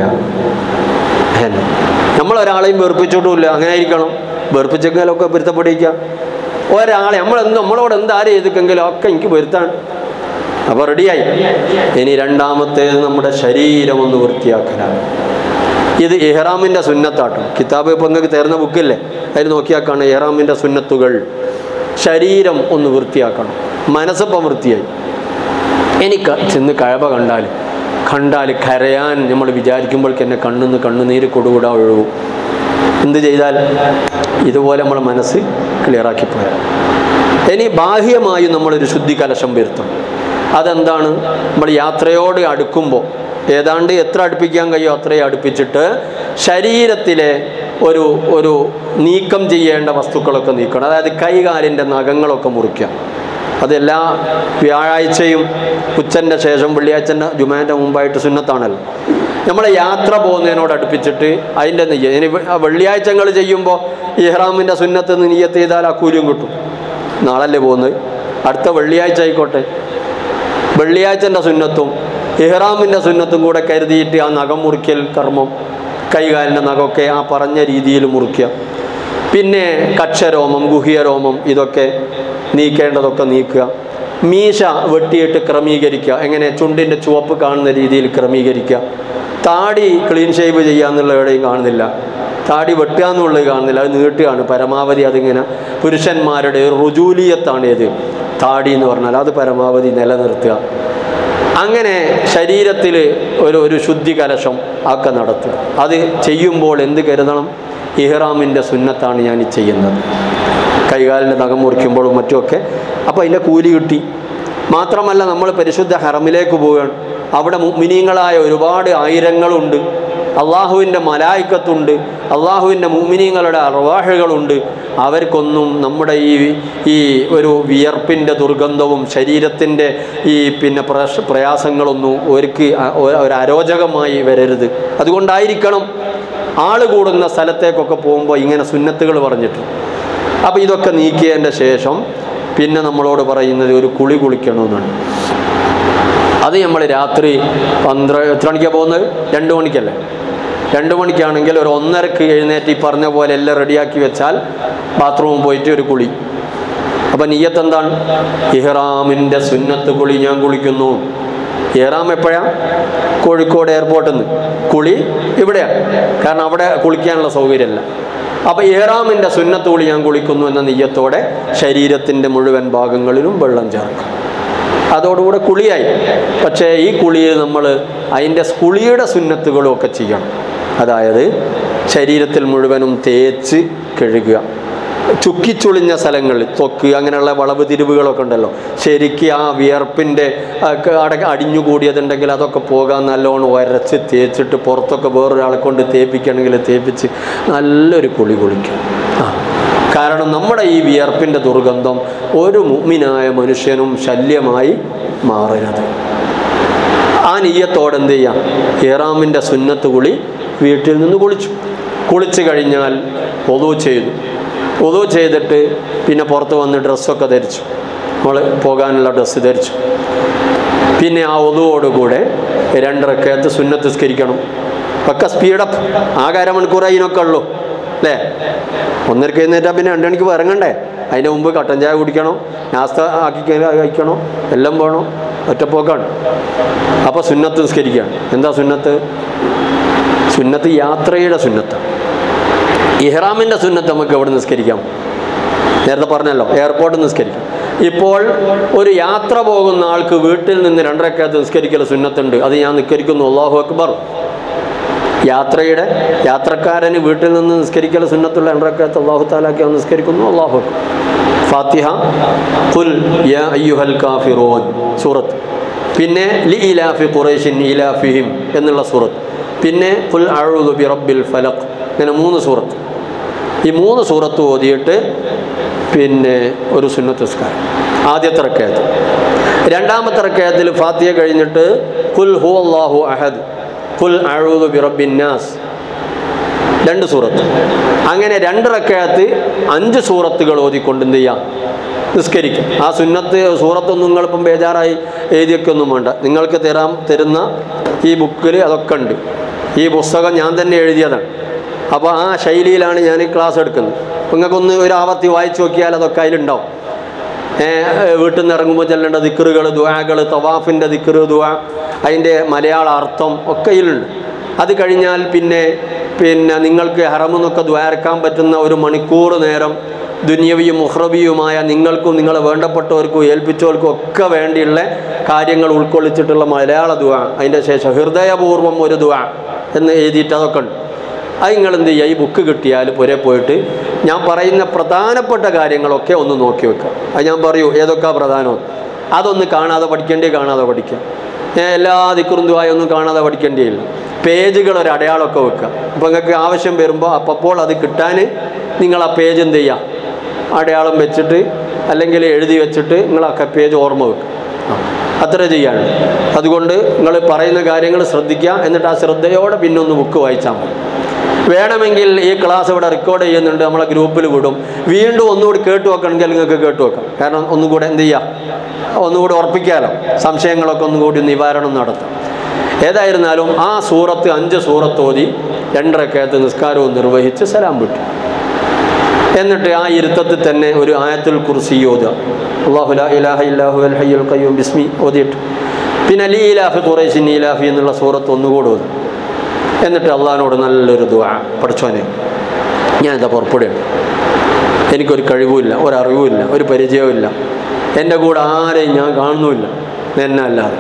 അതന്നെ നമ്മളൊരാളെയും വെറുപ്പിച്ചിട്ടുമില്ല അങ്ങനെ ആയിരിക്കണം വെറുപ്പിച്ചെങ്കിലൊക്കെ പൊരുത്തപ്പെടിക്കുക ഒരാളെ നമ്മളെന്ത് നമ്മളോട് എന്താര് ചെയ്തിട്ടെങ്കിലും ഒക്കെ എനിക്ക് പൊരുത്താണ് അപ്പോൾ റെഡിയായി ഇനി രണ്ടാമത്തേത് നമ്മുടെ ശരീരം ഒന്ന് വൃത്തിയാക്കലാണ് ഇത് ഇഹ്റാമിൻ്റെ സുന്നത്താട്ടോ കിതാബ് ഇപ്പം നിങ്ങൾക്ക് തരുന്ന ബുക്കില്ലേ അതിൽ നോക്കിയാൽ കാണാം ഇഹ്റാമിൻ്റെ സുന്നത്തുകൾ ശരീരം ഒന്ന് വൃത്തിയാക്കണം മനസ്സിപ്പം വൃത്തിയായി എനിക്ക് ചെന്ന് കഴവ കണ്ടാൽ കണ്ടാൽ കരയാൻ നമ്മൾ വിചാരിക്കുമ്പോഴേക്ക് എന്നെ കണ്ണുനിന്ന് കണ്ണുനീര് കൊടുകൂടാ ഒഴുകും എന്ത് ചെയ്താൽ ഇതുപോലെ നമ്മളെ മനസ്സ് ക്ലിയറാക്കി പോയാൽ ഇനി ബാഹ്യമായി നമ്മളൊരു ശുദ്ധി കലശം വരുത്തണം അതെന്താണ് നമ്മൾ യാത്രയോട് അടുക്കുമ്പോൾ ഏതാണ്ട് എത്ര അടുപ്പിക്കാൻ കഴിയുമോ അത്രയും അടുപ്പിച്ചിട്ട് ശരീരത്തിലെ ഒരു ഒരു നീക്കം ചെയ്യേണ്ട വസ്തുക്കളൊക്കെ നീക്കണം അതായത് കൈകാലിൻ്റെ നഖങ്ങളൊക്കെ മുറിക്കുക അതെല്ലാ വ്യാഴാഴ്ചയും ഉച്ചൻ്റെ ശേഷം വെള്ളിയാഴ്ചൻ്റെ ജുമാൻ്റെ മുമ്പായിട്ട് സുന്നത്താണല്ലോ നമ്മൾ യാത്ര പോകുന്നതിനോട് അടുപ്പിച്ചിട്ട് അതിൻ്റെ നെയ്യ് ഇനി വെള്ളിയാഴ്ചകൾ ചെയ്യുമ്പോൾ ഇഹ്റാമിൻ്റെ സുന്നത്ത് നീയത്ത് ചെയ്താൽ ആ കൂലിയും കിട്ടും നാളല്ലേ പോകുന്നത് അടുത്ത വെള്ളിയാഴ്ച ആയിക്കോട്ടെ വെള്ളിയാഴ്ചൻ്റെ സുന്നത്തും ഇഹ്റാമിൻ്റെ സുന്നത്തും കൂടെ കരുതിയിട്ട് ആ നഖം മുറിക്കൽ കർമ്മം കൈകാലിൻ്റെ നഖമൊക്കെ ആ പറഞ്ഞ രീതിയിൽ മുറിക്കുക പിന്നെ കക്ഷരോമം ഗുഹ്യരോമം ഇതൊക്കെ നീക്കേണ്ടതൊക്കെ നീക്കുക മീശ വെട്ടിയിട്ട് ക്രമീകരിക്കുക എങ്ങനെ ചുണ്ടിൻ്റെ ചുവപ്പ് കാണുന്ന രീതിയിൽ ക്രമീകരിക്കുക താടി ക്ലീൻ ഷേവ് ചെയ്യുക എന്നുള്ള എവിടെയും കാണുന്നില്ല താടി വെട്ടുക എന്നുള്ളത് കാണുന്നില്ല അത് നീട്ടുകയാണ് പരമാവധി അതിങ്ങനെ പുരുഷന്മാരുടെ റുജൂലിയത്താണ് ഏത് താടി എന്ന് പറഞ്ഞാൽ അത് പരമാവധി നിലനിർത്തുക അങ്ങനെ ശരീരത്തിൽ ഒരു ഒരു ശുദ്ധി കലശം ഒക്കെ നടത്തുക അത് ചെയ്യുമ്പോൾ എന്ത് കരുതണം ഇഹ്റാമിൻ്റെ സുന്നത്താണ് ഞാൻ ഈ ചെയ്യുന്നത് കൈകാലിൻ്റെ നഖം മുറിക്കുമ്പോഴും മറ്റുമൊക്കെ അപ്പോൾ അതിൻ്റെ കൂലി കിട്ടി മാത്രമല്ല നമ്മൾ പരിശുദ്ധ ഹറമിലേക്ക് പോവുകയാണ് അവിടെ മുമിനീങ്ങളായ ഒരുപാട് ആയിരങ്ങളുണ്ട് അള്ളാഹുവിൻ്റെ മലായിക്കത്തുണ്ട് അള്ളാഹുവിൻ്റെ മുമിനീങ്ങളുടെ അർവാഹുകളുണ്ട് അവർക്കൊന്നും നമ്മുടെ ഈ ഈ ഒരു വിയർപ്പിൻ്റെ ദുർഗന്ധവും ശരീരത്തിൻ്റെ ഈ പിന്നെ പ്രശ പ്രയാസങ്ങളൊന്നും അവർക്ക് അ- ഒ- ഒരു അരോചകമായി വരരുത് അതുകൊണ്ടായിരിക്കണം ആള് കൂടുന്ന സ്ഥലത്തേക്കൊക്കെ പോകുമ്പോൾ ഇങ്ങനെ സുന്നത്തുകൾ പറഞ്ഞിട്ട് അപ്പോൾ ഇതൊക്കെ നീക്കിയതിൻ്റെ ശേഷം പിന്നെ നമ്മളോട് പറയുന്നത് ഒരു കുളി കുളിക്കണമെന്നാണ് അത് നമ്മൾ രാത്രി പന്ത്ര എത്ര മണിക്കാണ് പോകുന്നത് രണ്ട് മണിക്കല്ലേ രണ്ട് മണിക്കാണെങ്കിൽ ഒരു ഒന്നരക്ക് എഴുന്നേറ്റ് ഈ പറഞ്ഞ പോലെ എല്ലാം റെഡിയാക്കി വെച്ചാൽ ബാത്റൂമിൽ പോയിട്ട് ഒരു കുളി അപ്പം നീയത്ത് എന്താണ് ഇഹ്റാമിൻ്റെ സുന്നത്ത് കുളി ഞാൻ കുളിക്കുന്നു ഇഹ്റാം എപ്പോഴാ കോഴിക്കോട് എയർപോർട്ടിൽ നിന്ന് കുളി ഇവിടെയാണ് കാരണം അവിടെ കുളിക്കാനുള്ള സൗകര്യമല്ല അപ്പോൾ ഇഹ്റാമിൻ്റെ സുന്നത്ത് കുളി ഞാൻ കുളിക്കുന്നു എന്ന നെയ്യത്തോടെ ശരീരത്തിൻ്റെ മുഴുവൻ ഭാഗങ്ങളിലും വെള്ളം ചേർക്കും അതോടുകൂടെ കുളിയായി പക്ഷേ ഈ കുളിയിൽ നമ്മൾ അതിൻ്റെ കുളിയുടെ സുന്നത്തുകളും ഒക്കെ ചെയ്യണം അതായത് ശരീരത്തിൽ മുഴുവനും തേച്ച് കഴുകുക ചുക്കിച്ചുളിഞ്ഞ സ്ഥലങ്ങളിൽ തൊക്ക് അങ്ങനെയുള്ള വളവ് തിരിവുകളൊക്കെ ഉണ്ടല്ലോ ശരിക്ക് ആ വിയർപ്പിൻ്റെ അട അടിഞ്ഞുകൂടിയതുണ്ടെങ്കിൽ അതൊക്കെ പോകാൻ നല്ലോണം ഉരച്ച് തേച്ചിട്ട് പുറത്തൊക്കെ വേറൊരാളെ കൊണ്ട് തേപ്പിക്കണമെങ്കിൽ തേപ്പിച്ച് നല്ലൊരു കുളി കുളിക്കും ആ കാരണം നമ്മുടെ ഈ വിയർപ്പിൻ്റെ ദുർഗന്ധം ഒരു മുഗ്മിനായ മനുഷ്യനും ശല്യമായി മാറരുത് ആ നീയത്തോടെ എന്ത് ചെയ്യാം ഇറാമിൻ്റെ സുന്നത്ത് കുളി വീട്ടിൽ നിന്ന് കുളിച്ചു കുളിച്ച് കഴിഞ്ഞാൽ ഒതു ചെയ്തു ഒതു ചെയ്തിട്ട് പിന്നെ പുറത്ത് വന്ന് ഡ്രസ്സൊക്കെ ധരിച്ചു നമ്മൾ പോകാനുള്ള ഡ്രസ്സ് ധരിച്ചു പിന്നെ ആ ഒതുവോടുകൂടെ രണ്ടരക്കകത്ത് സുന്നത്ത് സ്കരിക്കണം ഒക്കെ സ്പീഡപ്പ് ആകെ അരമണിക്കൂർ അതിനൊക്കെ ഉള്ളൂ അല്ലേ ഒന്നരക്ക് എഴുന്നേറ്റാൽ പിന്നെ രണ്ട് മണിക്ക് ഇറങ്ങണ്ടേ അതിൻ്റെ മുമ്പ് കട്ടൻ ചായ കുടിക്കണം നാസ്ത ആക്കി കഴി- കഴിക്കണം എല്ലാം വേണം ഒറ്റപ്പോക്കാണ് അപ്പോൾ സുന്നത്ത് നിസ്കരിക്കുകയാണ് എന്താ സുന്നത്ത് സുന്നത്ത് യാത്രയുടെ സുന്നത്ത് ഇഹ്റാമിൻ്റെ സുന്നത്ത് നമുക്ക് എവിടെ നിസ്കരിക്കാം നേരത്തെ പറഞ്ഞല്ലോ എയർപോർട്ടിൽ നിസ്കരിക്കാം ഇപ്പോൾ ഒരു യാത്ര പോകുന്ന ആൾക്ക് വീട്ടിൽ നിന്ന് രണ്ടരക്കകത്ത് നിസ്കരിക്കൽ സുന്നത്തുണ്ട് അത് ഞാൻ നിസ്കരിക്കുന്നു അള്ളാഹു അക്ബർ യാത്രയുടെ യാത്രക്കാരന് വീട്ടിൽ നിന്ന് നിസ്കരിക്കൽ സുന്നത്തുള്ള രണ്ടരക്കകത്ത് അള്ളാഹു താലാക്കി അവൻ നിസ്കരിക്കുന്നു അള്ളാഹു അക്ബർ ഫാത്തിഹ ഖുൽ യാ അയ്യുഹൽ കാഫിറൂൻ സൂറത്ത് പിന്നെ ലി ഇലാഫി ഖുറൈഷിൻ ഇലാഫിഹിം എന്നുള്ള സൂറത്ത് പിന്നെ ഖുൽ അഊദു ബി റബ്ബിൽ ഫലഖ് ഇങ്ങനെ മൂന്ന് സൂറത്ത് ഈ മൂന്ന് സൂറത്ത് ഓതിയിട്ട് പിന്നെ ഒരു സുന്നത്ത് നിസ്കാരം ആദ്യത്തെ റക്കയത്ത് രണ്ടാമത്തെ റക്കയത്തിൽ ഫാത്തിയ കഴിഞ്ഞിട്ട് കുൽ ഹു അള്ളാഹു അഹദ് കുൽ അഴൂദു ബി റബ്ബിൻ നാസ് രണ്ട് സൂറത്ത് അങ്ങനെ രണ്ട് റക്കയത്ത് അഞ്ച് സൂറത്തുകൾ ഓതിക്കൊണ്ട് എന്ത് ചെയ്യാം നിസ്കരിക്കും ആ സുന്നത്ത് സൂറത്തൊന്നും നിങ്ങളിപ്പം ബേജാറായി എഴുതിയൊക്കെ ഒന്നും വേണ്ട നിങ്ങൾക്ക് തരാൻ തരുന്ന ഈ ബുക്കിൽ അതൊക്കെ ഉണ്ട് ഈ പുസ്തകം ഞാൻ തന്നെ എഴുതിയതാണ് അപ്പോൾ ആ ശൈലിയിലാണ് ഞാൻ ഈ ക്ലാസ് എടുക്കുന്നത് അപ്പോൾ നിങ്ങൾക്കൊന്ന് ഒരു ആവർത്തി വായിച്ചു നോക്കിയാൽ അതൊക്കെ അതിലുണ്ടാവും ഏ, വീട്ടിൽ നിന്ന് ഇറങ്ങുമ്പോൾ ചെല്ലേണ്ട ദിക്കറുകൾ ദുആകൾ തവാഫിൻ്റെ ദിക്കറ് ദുആ അതിൻ്റെ മലയാള അർത്ഥം ഒക്കെ ഇതിലുണ്ട് അത് കഴിഞ്ഞാൽ പിന്നെ പിന്നെ നിങ്ങൾക്ക് ഹറമെന്നൊക്കെ ദ്വാരക്കാൻ പറ്റുന്ന ഒരു മണിക്കൂർ നേരം ദുന്യവിയും മുഹ്റബിയുമായ നിങ്ങൾക്കും നിങ്ങളെ വേണ്ടപ്പെട്ടവർക്കും ഏൽപ്പിച്ചവർക്കും ഒക്കെ വേണ്ടിയുള്ള കാര്യങ്ങൾ ഉൾക്കൊള്ളിച്ചിട്ടുള്ള മലയാള ദുആ അതിൻ്റെ ശേഷം ഹൃദയപൂർവ്വം ഒരു ദുആ എന്ന് എഴുതിയിട്ട് അതൊക്കെ ഉണ്ട് അത് നിങ്ങൾ എന്ത് ചെയ്യുക ഈ ബുക്ക് കിട്ടിയാൽ പുരെ പോയിട്ട് ഞാൻ പറയുന്ന പ്രധാനപ്പെട്ട കാര്യങ്ങളൊക്കെ ഒന്ന് നോക്കി വെക്കുക അത് ഞാൻ പറയൂ ഏതൊക്കെ പ്രധാനം അതൊന്ന് കാണാതെ പഠിക്കേണ്ടി കാണാതെ പഠിക്കുക ഏ, എല്ലാ ദിക്കുറുന്തുവായി ഒന്നും കാണാതെ പഠിക്കേണ്ടിയില്ല പേജുകൾ ഒരു അടയാളമൊക്കെ വെക്കുക അപ്പോൾ നിങ്ങൾക്ക് ആവശ്യം വരുമ്പോൾ അപ്പോൾ അത് കിട്ടാൻ നിങ്ങൾ ആ പേജ് എന്ത് ചെയ്യുക അടയാളം വെച്ചിട്ട് അല്ലെങ്കിൽ എഴുതി വെച്ചിട്ട് നിങ്ങൾ ആ പേജ് ഓർമ്മ വെക്കുക ആ, അത്ര ചെയ്യാണ് അതുകൊണ്ട് നിങ്ങൾ പറയുന്ന കാര്യങ്ങൾ ശ്രദ്ധിക്കുക എന്നിട്ട് ആ ശ്രദ്ധയോടെ പിന്നെ ഒന്ന് ബുക്ക് വായിച്ചാൽ മതി വേണമെങ്കിൽ ഈ ക്ലാസ് ഇവിടെ റെക്കോർഡ് ചെയ്യുന്നുണ്ട് നമ്മളെ ഗ്രൂപ്പിൽ വിടും വീണ്ടും ഒന്നുകൂടി കേട്ട് വെക്കണമെങ്കിൽ നിങ്ങൾക്ക് കേട്ട് വെക്കാം കാരണം ഒന്നും കൂടെ എന്ത് ചെയ്യാം ഒന്നുകൂടി ഉറപ്പിക്കാമല്ലോ സംശയങ്ങളൊക്കെ ഒന്നുകൂടി നിവാരണം നടത്താം ഏതായിരുന്നാലും ആ സൂറത്ത് അഞ്ച് സൂറത്ത് ഓതി രണ്ടരക്കകത്ത് നിസ്കാരവും നിർവഹിച്ച് സലാം വിട്ടു എന്നിട്ട് ആ ഇരുത്തത്തിൽ തന്നെ ഒരു ആയത്തുൽ കുർസി ഓതുക അള്ളാഹു ലാ ഇലാഹ ഇല്ലാഹു അൽ ഹയ്യുൽ ഖയ്യൂം ബിസ്മി ഓതിയിട്ട് പിന്നെ ലീ ഇലാഫി ഖുറൈശിൻ ഇലാഫി എന്നുള്ള സൂറത്ത് ഒന്നുകൂടെ ഓതും എന്നിട്ട് അള്ളഹാനോട് നല്ലൊരു ദുആ പഠിച്ചോനെ ഞാൻ ഇതാ പുറപ്പെടുകയാണ് എനിക്കൊരു കഴിവുമില്ല ഒരറിവുമില്ല ഒരു പരിചയവുമില്ല എൻ്റെ കൂടെ ആരെയും ഞാൻ കാണുന്നുമില്ല എന്നെ അല്ലാതെ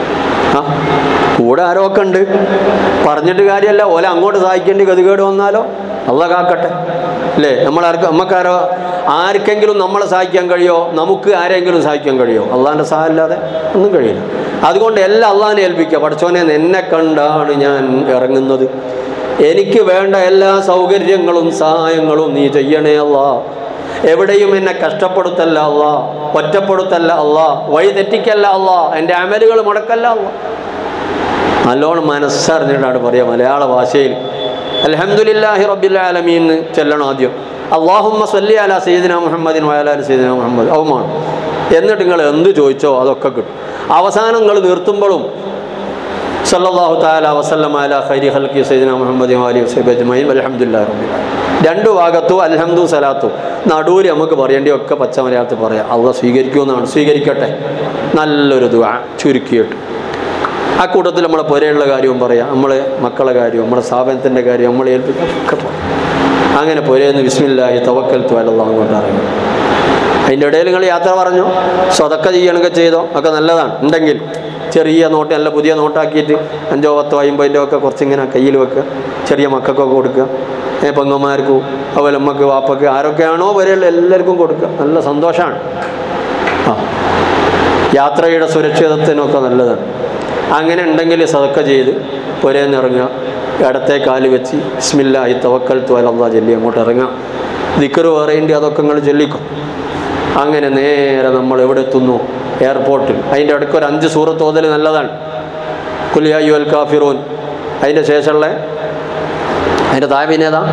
ആ കൂടെ ആരോ ഒക്കെ ഉണ്ട് പറഞ്ഞിട്ട് കാര്യമല്ല ഓല അങ്ങോട്ട് സഹായിക്കേണ്ടി ഗതികേട് വന്നാലോ അള്ള കാക്കട്ടെ അല്ലേ നമ്മളാർക്ക് നമുക്കാരോ ആർക്കെങ്കിലും നമ്മളെ സഹായിക്കാൻ കഴിയോ നമുക്ക് ആരെങ്കിലും സഹായിക്കാൻ കഴിയോ അള്ളാഹിൻ്റെ സഹായം അല്ലാതെ ഒന്നും കഴിയില്ല അതുകൊണ്ട് എല്ലാം അള്ളാഹിനെ ഏൽപ്പിക്കുക പഠിച്ചോനെ എന്നെ കണ്ടാണ് ഞാൻ ഇറങ്ങുന്നത് എനിക്ക് വേണ്ട എല്ലാ സൗകര്യങ്ങളും സഹായങ്ങളും നീ ചെയ്യണേ അല്ലാ എവിടെയും എന്നെ കഷ്ടപ്പെടുത്തല്ല അല്ല ഒറ്റപ്പെടുത്തല്ല അല്ല വഴി തെറ്റിക്കല്ല അല്ല എൻ്റെ അമലുകൾ മുടക്കല്ല അല്ല നല്ലോണം മനസ്സറിഞ്ഞിട്ടാണ് പറയുക മലയാള ഭാഷയിൽ അലഹമുല്ലാഹി റബ്ബിൽ ആലമീൻ ചെല്ലണം ആദ്യം അള്ളാഹുമ്മ സല്ലി അല സീദിന മുഹമ്മദിൻ വയലാൽ സീദിന മുഹമ്മദ് അവമാണ് എന്നിട്ട് നിങ്ങൾ എന്ത് ചോദിച്ചോ അതൊക്കെ കിട്ടും അവസാനം നിങ്ങൾ നിർത്തുമ്പോഴും സല്ലല്ലാഹു തആല വസല്ലം അല ഖൈരി ഖൽഖി സയ്യിദിന മുഹമ്മദി വാലി വസഹബി അജ്മഈൻ അൽഹംദുലില്ലാഹി റബ്ബിൽ ആലമീൻ രണ്ട് ഭാഗത്തും അൽഹംദു സലാത്തു നടുവിൽ നമുക്ക് പറയേണ്ടി ഒക്കെ പച്ച മലയാളത്തിൽ പറയാം അള്ളാഹ് സ്വീകരിക്കുമെന്നാണ് സ്വീകരിക്കട്ടെ നല്ലൊരു ദുആ ചുരുക്കിയിട്ട് ആ കൂട്ടത്തിൽ നമ്മളെ പുരയുള്ള കാര്യവും പറയാം നമ്മളെ മക്കളെ കാര്യവും നമ്മളെ സ്ഥാപനത്തിൻ്റെ കാര്യം നമ്മളെ ഏൽപ്പിക്കാം ഒക്കെ പറയാം അങ്ങനെ പുരയെന്ന് വിസ്മില്ലായി തവക്കൽ തുവലെല്ലാം അങ്ങോട്ട് ഇറങ്ങി അതിൻ്റെ ഇടയിൽ നിങ്ങൾ യാത്ര പറഞ്ഞു സ്വതക്ക ചെയ്യണമെങ്കിൽ ചെയ്തോ ഒക്കെ നല്ലതാണ് ഉണ്ടെങ്കിൽ ചെറിയ നോട്ട് നല്ല പുതിയ നോട്ടാക്കിയിട്ട് അഞ്ചോ പത്തോ അമ്പതിൻ്റെ ഒക്കെ കുറച്ചിങ്ങനെ കയ്യിൽ വെക്കുക ചെറിയ മക്കൾക്കൊക്കെ കൊടുക്കുക ഏ പെങ്ങന്മാർക്കും അതുപോലെ അമ്മക്ക് വാപ്പക്ക് ആരൊക്കെയാണോ വരെയുള്ള എല്ലാവർക്കും കൊടുക്കുക നല്ല സന്തോഷമാണ് ആ യാത്രയുടെ സുരക്ഷിതത്വത്തിനൊക്കെ നല്ലതാണ് അങ്ങനെ ഉണ്ടെങ്കിൽ സതക്ക ചെയ്ത് പുരേന്ന് ഇറങ്ങുക ഇടത്തെ കാല് വെച്ച് ബിസ്മില്ലാഹി തവക്കൽ തുവലല്ലാ ചൊല്ലി അങ്ങോട്ട് ഇറങ്ങുക ദിക്കറ് പറയേണ്ടി അതൊക്കെ നിങ്ങൾ ചൊല്ലിക്കും അങ്ങനെ നേരെ നമ്മൾ എവിടെ എത്തുന്നു എയർപോർട്ടിൽ അതിൻ്റെ ഇടയ്ക്ക് ഒരു അഞ്ച് സൂറത്ത് ഓതൽ നല്ലതാണ് കുലിയായു അൽ കാഫിറൂൻ അതിൻ്റെ ശേഷമുള്ള അതിൻ്റെ താഴെ പിന്നെ ഏതാ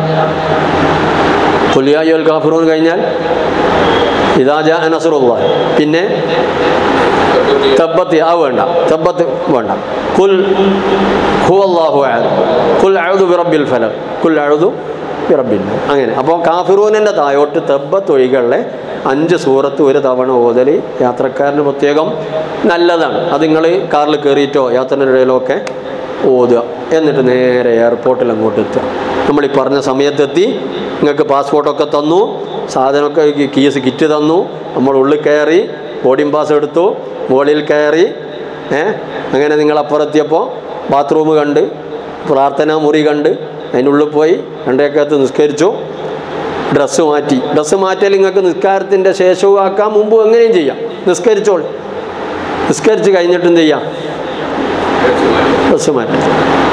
കുലിയായു അൽ കാഫിറൂൻ കഴിഞ്ഞാൽ ഇതാജ നസറുള്ള പിന്നെ തബ്ബത്ത് ആ വേണ്ട തബ്ബത്ത് വേണ്ട കുൽ ഹുവല്ലാഹു അഹദ് കുൽ അഴുതു ബിറബിൽ ഫലം കുൽ അഴുതു ബിറബിൽ അങ്ങനെ അപ്പോൾ കാഫിറൂനിൻ്റെ തായോട്ട് തബ്ബത്ത് ഒഴികളിലെ അഞ്ച് സൂറത്ത് ഒരു തവണ ഓതൽ യാത്രക്കാരന് പ്രത്യേകം നല്ലതാണ് അത് നിങ്ങൾ കാറിൽ കയറിയിട്ടോ യാത്രയുടെ ഇടയിലോ ഒക്കെ ഓതുക എന്നിട്ട് നേരെ എയർപോർട്ടിൽ അങ്ങോട്ട് എത്തുക നമ്മൾ ഈ പറഞ്ഞ സമയത്തെത്തി നിങ്ങൾക്ക് പാസ്പോർട്ടൊക്കെ തന്നു സാധനമൊക്കെ ഈ കീസ് കിറ്റ് തന്നു നമ്മൾ ഉള്ളിൽ കയറി ബോർഡിംഗ് പാസ് എടുത്തു മുകളിൽ കയറി ഏ അങ്ങനെ നിങ്ങൾ അപ്പുറത്തിയപ്പോൾ ബാത്റൂം കണ്ട് പ്രാർത്ഥനാ മുറി കണ്ട് അതിനുള്ളിൽ പോയി രണ്ടേക്കകത്ത് നിസ്കരിച്ചു ഡ്രസ്സ് മാറ്റി ഡ്രസ്സ് മാറ്റിയാൽ നിങ്ങൾക്ക് നിസ്കാരത്തിൻ്റെ ശേഷവും ആക്കാം മുമ്പ് എങ്ങനെയും ചെയ്യാം നിസ്കരിച്ചോൾ നിസ്കരിച്ച് കഴിഞ്ഞിട്ട് എന്ത് ചെയ്യാം ഡ്രസ്സ് മാറ്റി